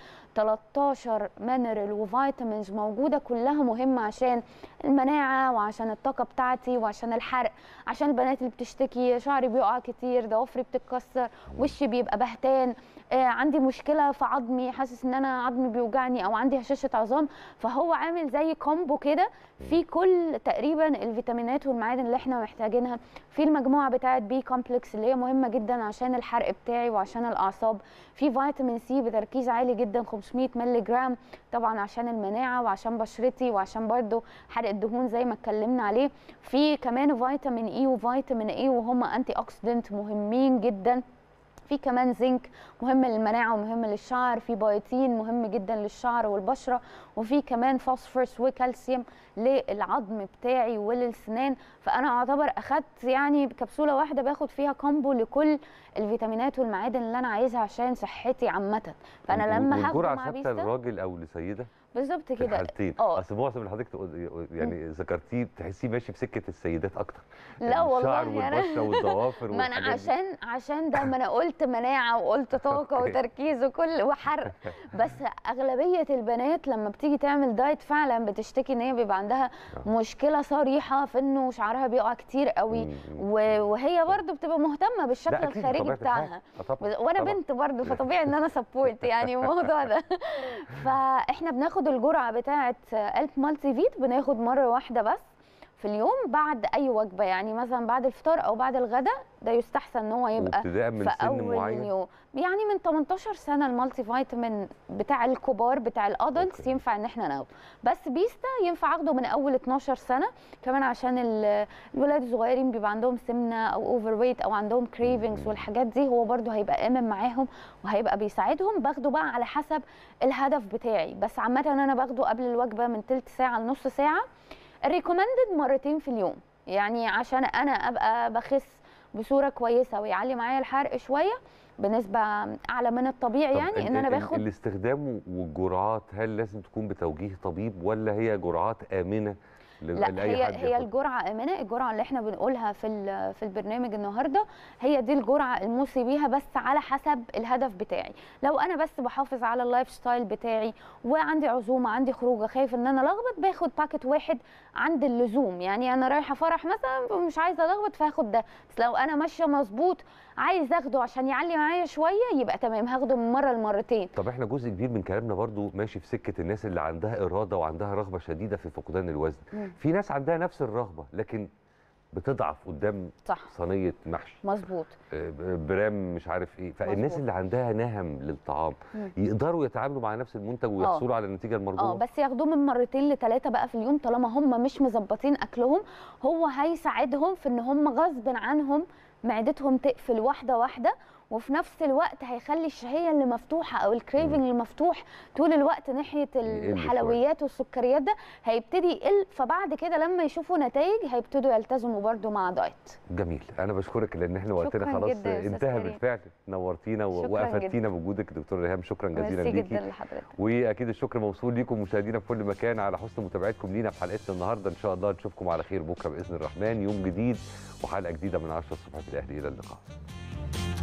13 مينرال وفيتامينز موجوده كلها مهمه عشان المناعه وعشان الطاقه بتاعتي وعشان الحرق عشان البنات اللي بتشتكي شعري بيقع كتير ضوافري بتتكسر وشي بيبقى بهتان آه عندي مشكله في عظمي حاسس ان انا عظمي بيوجعني او عندي هشاشه عظام فهو عامل زي كومبو كده في كل تقريبا الفيتامينات والمعادن اللي احنا محتاجينها في المجموعه بتاعه بي كومبلكس اللي هي مهمه جدا عشان الحرق بتاعي وعشان الاعصاب في فيتامين سي بتركيز عالي جدا 500 مللي جرام طبعا عشان المناعه وعشان بشرتي وعشان برضو حرق الدهون زي ما اتكلمنا عليه في كمان فيتامين اي وفيتامين اي وهم انتي اوكسيدنت مهمين جدا في كمان زنك مهم للمناعه ومهم للشعر في بايوتين مهم جدا للشعر والبشره وفي كمان فوسفورس وكالسيوم للعظم بتاعي وللسنان فانا اعتبر اخدت يعني كبسوله واحده باخد فيها كومبو لكل الفيتامينات والمعادن اللي انا عايزها عشان صحتي عامه فانا لما هاخده والجرعه مع ثابته بيستا للراجل او لسيده بالظبط في كده الحالتين اه اصل معظم اللي حضرتك تقول- يعني ذكرتيه تحسيه ماشي في سكه السيدات اكتر لا والله الشعر يا رنا. والبشره والضوافر ما انا والحاجات دي. عشان عشان ده ما انا قلت مناعه وقلت طاقه أوكي. وتركيز وكل وحرق بس اغلبيه البنات لما بتيجي تعمل دايت فعلا بتشتكي ان هي بيبقى عندها مشكله صريحه في انه شعرها بيقع كتير قوي مم. و- وهي برضو بتبقى مهتمه بالشكل لا، أكيد، الخارجي بطبيعة الحال. بتاعها آه، طبعاً، وانا طبعاً. بنت برضو فطبيعي ان انا سبورت يعني الموضوع ده فاحنا بناخد الجرعه بتاعه الب مالتي فيت بناخد مره واحده بس في اليوم بعد اي وجبه يعني مثلا بعد الفطار او بعد الغداء ده يستحسن ان هو يبقى وابتداء من في سن اول معين اليوم يعني من 18 سنه المالتي فيتامين بتاع الكبار بتاع الادلتس أوكي. ينفع ان احنا ناخده بس بيستا ينفع اخده من اول 12 سنه كمان عشان ال- الولاد الصغيرين بيبقى عندهم سمنه او اوفر ويت او عندهم كريفنجز والحاجات دي هو برده هيبقى امن معاهم وهيبقى بيساعدهم باخده بقى على حسب الهدف بتاعي بس عامه انا باخده قبل الوجبه من تلت ساعه لنص ساعه الريكومندد مرتين في اليوم يعني عشان انا ابقى بخس بصوره كويسه ويعلي معايا الحرق شويه بنسبه اعلى من الطبيعي طب يعني ال- ان انا ال- باخد الاستخدام والجرعات هل لازم تكون بتوجيه طبيب ولا هي جرعات امنه ل- لا لاي هي حد هي ياخدها؟ الجرعه امنه الجرعه اللي احنا بنقولها في ال- في البرنامج النهارده هي دي الجرعه الموصي بيها بس على حسب الهدف بتاعي لو انا بس بحافظ على اللايف ستايل بتاعي وعندي عزومه عندي خروجه خايف ان انا الخبط باخد باكت واحد عند اللزوم يعني انا رايحه فرح مثلا مش عايزه الخبط فاخد ده بس لو انا ماشيه مظبوط عايز اخده عشان يعلي معايا شويه يبقى تمام هاخده من مره لمرتين طب احنا جزء كبير من كلامنا برضو ماشي في سكه الناس اللي عندها اراده وعندها رغبه شديده في فقدان الوزن مم. في ناس عندها نفس الرغبه لكن بتضعف قدام صح صينيه محشي مظبوط آه، برام مش عارف ايه فالناس مظبوط. اللي عندها نهم للطعام مم. يقدروا يتعاملوا مع نفس المنتج ويحصلوا على النتيجه اه المرجوه بس ياخدوه من مرتين لثلاثه بقى في اليوم طالما هم مش مظبطين اكلهم هو هيساعدهم في ان هم غصب عنهم معدتهم تقفل واحده واحده وفي نفس الوقت هيخلي الشهيه اللي مفتوحه او الكريفنج اللي مفتوح طول الوقت ناحيه شوية. الحلويات والسكريات ده هيبتدي يقل فبعد كده لما يشوفوا نتائج هيبتدوا يلتزموا برده مع دايت جميل انا بشكرك لان احنا وقتنا شكراً خلاص جداً يا أستاذ انتهى كريم. بالفعل نورتينا و- شكراً وافدتينا بوجودك دكتور ريهام شكرا جزيلا ميرسي ليكي جدا لحضرتك واكيد الشكر موصول ليكم مشاهدينا في كل مكان على حسن متابعتكم لينا في حلقتنا النهارده ان شاء الله نشوفكم على خير بكره باذن الرحمن يوم جديد وحلقه جديده من 10 الصبح في الاهلي الى اللقاء